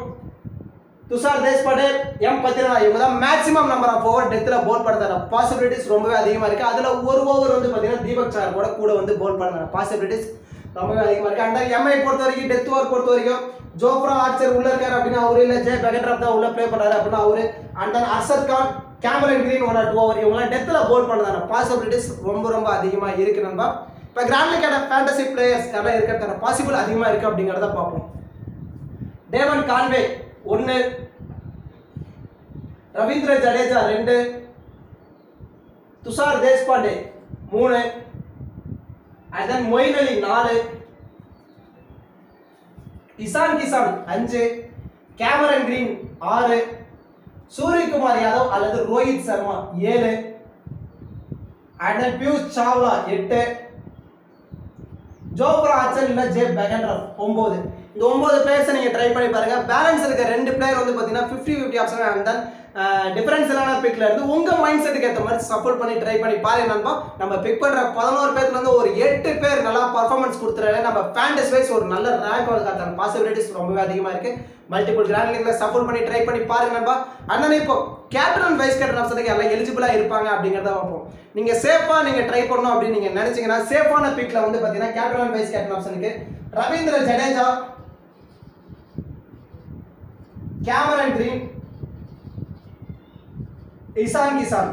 துஷார் தேஷ்பாண்டே எம் பத்திரனா இவங்க தான் மேக்ஸிமம் நம்பர் ஆஃப் ஓவர் டெத்தில் போல் பண்ணுறதான பாசிபிலிட்டிஸ் ரொம்பவே அதிகமாக இருக்குது அதில் ஒரு ஓவர் வந்து பார்த்தீங்கன்னா தீபக் சார் கூட கூட வந்து போல் பண்ணுறதான பாசிபிலிட்டிஸ் ரொம்பவே அதிகமாக இருக்குது அண்ட் எம்ஐ பொறுத்த வரைக்கும் டெத் ஓவர் பொறுத்த வரைக்கும் ஜோப்ரா ஆர்ச்சர் உள்ள இருக்காரு அப்படின்னா அவரு இல்லை ஜெய் பெகட்ராப் தான் உள்ள ப்ளே பண்ணாரு அப்படின்னா அவரு and then Arshad Khan Cameron Green one or two over இவங்களாம் டெத்தில் போல் பண்ணுறதான பாசிபிலிட்டிஸ் ரொம்ப ரொம்ப அதிகமாக இருக்கு நண்பா இப்போ கிராண்ட் லீக்கான ஃபேண்டசி பிளேயர்ஸ் யாரெல்லாம் இருக்கிறதான பாசிபிள் அதிகமாக இருக்குது அப்படிங்கிறத பார்ப்போம் டேவன் கான்வே ஒன்று ரவீந்திர ஜடேஜா ரெண்டு துஷார் தேஷ்பாண்டே மூணு அண்ட் தென் மொயின் அலி நாலு இசான் கிசான் அஞ்சு கேமரன் கிரீன் ஆறு சூரியகுமார் யாதவ் அல்லது ரோஹித் சர்மா ஏழு அண்ட் தென் பியூஷ் சாவ்லா எட்டு ஜோப்ரா ஆச்சல் இல்ல ஜே பெகன்ரஃப் ஒன்பது இந்த ஒன்பது பிளேயர்ஸை நீங்க ட்ரை பண்ணி பாருங்க பேலன்ஸ் இருக்க ரெண்டு பிளேயர் வந்து பாத்தீங்கன்னா fifty fifty option and then டிஃபரன்ஷியலான பிக்ல இருந்து உங்க மைண்ட் செட்டுக்கு ஏற்ற மாதிரி சப்போர்ட் பண்ணி ட்ரை பண்ணி பாருங்க நண்பா நம்ம பிக் பண்ற பதினோரு பேர்ல இருந்து ஒரு எட்டு பேர் நல்லா பர்ஃபார்மன்ஸ் கொடுத்துறாரு நம்ம ஃபேண்டஸ் வைஸ் ஒரு நல்ல ரேங்க் வரதுக்கான பாசிபிலிட்டிஸ் ரொம்பவே அதிகமாக இருக்கு மல்டிபிள் கிராண்ட் லீக்ல சப்போர்ட் பண்ணி ட்ரை பண்ணி பாருங்க நண்பா அண்ணன் இப்போ கேப்டன் வைஸ் கேப்டன் ஆப்ஷனுக்கு எல்லாம் எலிஜிபிளா இருப்பாங்க அப்படிங்கறத பார்ப்போம் நீங்க சேஃபா நீங்க ட்ரை பண்ணணும் அப்படின்னு நீங்க நினைச்சீங்கன்னா சேஃபான பிக்ல வந்து பாத்தீங்கன்னா கேப்டன் வைஸ் கேப்டன் ஆப்ஷனுக்கு ரவீந்திர ஜடேஜா கேமரன் கிரீன் இசான் கிசான்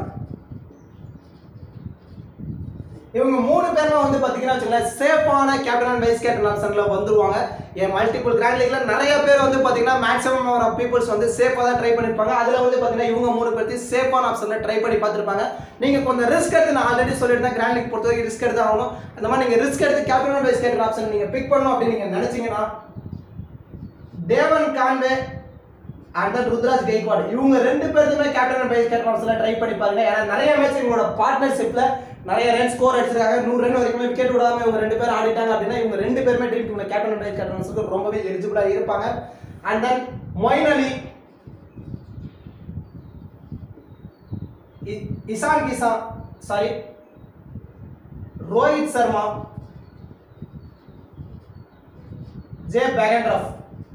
இவங்க மூணு பேருமே வந்து பாத்தீங்கன்னா வச்சுக்கோங்களேன் சேஃபான கேப்டன் அண்ட் வைஸ் கேப்டன் ஆப்ஷன்ல வந்துருவாங்க என் மல்டிபிள் கிராண்ட் லீக்ல நிறைய பேர் வந்து பாத்தீங்கன்னா மேக்ஸிமம் ஆஃப் பீப்புள்ஸ் வந்து சேஃபா தான் ட்ரை பண்ணிருப்பாங்க அதுல வந்து பாத்தீங்கன்னா இவங்க மூணு பேர்த்தி சேஃபான ஆப்ஷன்ல ட்ரை பண்ணி பார்த்திருப்பாங்க நீங்க கொஞ்சம் ரிஸ்க் எடுத்து நான் ஆல்ரெடி சொல்லியிருந்தேன் கிராண்ட் லீக் பொறுத்த வரைக்கும் ரிஸ்க் எடுத்து ஆகணும் அந்த மாதிரி நீங்க ரிஸ்க் எடுத்து captain and vice captain option நீங்க பிக் பண்ணணும் அப்படின்னு நீங்க நினைச்சீங்கன்னா Devon Conway and then Ruturaj Gaikwad இவங்க ரெண்டு பேருமே கேப்டன் அண்ட் வைஸ் கேப்டன் ஆப்ஷன்ல ட்ரை பண்ணி பாருங்க ஏன்னா நிறைய மேட்ச் இவங்களோட பார்ட்னர்ஷிப்ல நிறைய ரன் ஸ்கோர் அடிச்சிருக்காங்க நூறு ரன் வரைக்கும் விக்கெட் விடாம இவங்க ரெண்டு பேரும் ஆடிட்டாங்க அப்படின்னா இவங்க ரெண்டு பேருமே ட்ரீம் டீம்ல கேப்டன் அண்ட் வைஸ் கேப்டன் ஆப்ஷனுக்கு ரொம்பவே எலிஜிபிளா இருப்பாங்க அண்ட் தென் மொயின் அலி இ- Ishan Kishan sorry Rohit Sharma J Behrendorff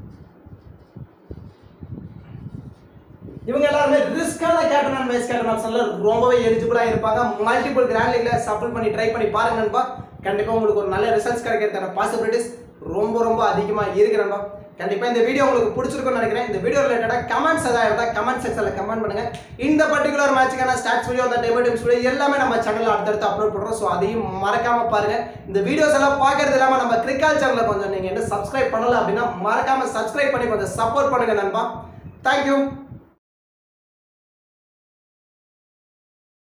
இவங்க எல்லாருமே ரிஸ்கான கேப்டன் அண்ட் வைஸ் கேப்டன் ஆப்ஷன்ல ரொம்பவே எலிஜிபிளா இருப்பாங்க மல்டிபிள் கிராண்ட் லீக்ல சப்போர்ட் பண்ணி ட்ரை பண்ணி பாருங்க நண்பா கண்டிப்பா உங்களுக்கு ஒரு நல்ல ரிசல்ட்ஸ் கிடைக்கிறதுக்கான பாசிபிலிட்டிஸ் ரொம்ப ரொம்ப அதிகமா இருக்கு நண்பா கண்டிப்பா இந்த வீடியோ உங்களுக்கு பிடிச்சிருக்கும்னு நினைக்கிறேன் இந்த வீடியோ ரிலேட்டடா கமெண்ட்ஸ் ஏதாவது இருந்தா கமெண்ட் செக்ஷன்ல கமெண்ட் பண்ணுங்க இந்த பர்டிகுலர் மேட்சுக்கான ஸ்டாட்ஸ் வீடியோ அந்த டெமோ டீம்ஸ் வீடியோ எல்லாமே நம்ம சேனல்ல அடுத்தடுத்து அப்லோட் பண்றோம் ஸோ அதையும் மறக்காம பாருங்க இந்த வீடியோஸ் எல்லாம் பார்க்கறது இல்லாம நம்ம கிரிக்கால் சேனல்ல கொஞ்சம் நீங்க என்ன சப்ஸ்கிரைப் பண்ணல அப்படின்னா மறக்காம சப்ஸ்கிரைப் பண்ணி கொஞ்சம் சப்போர்ட் பண்ணுங்க நண்பா தேங்க்யூ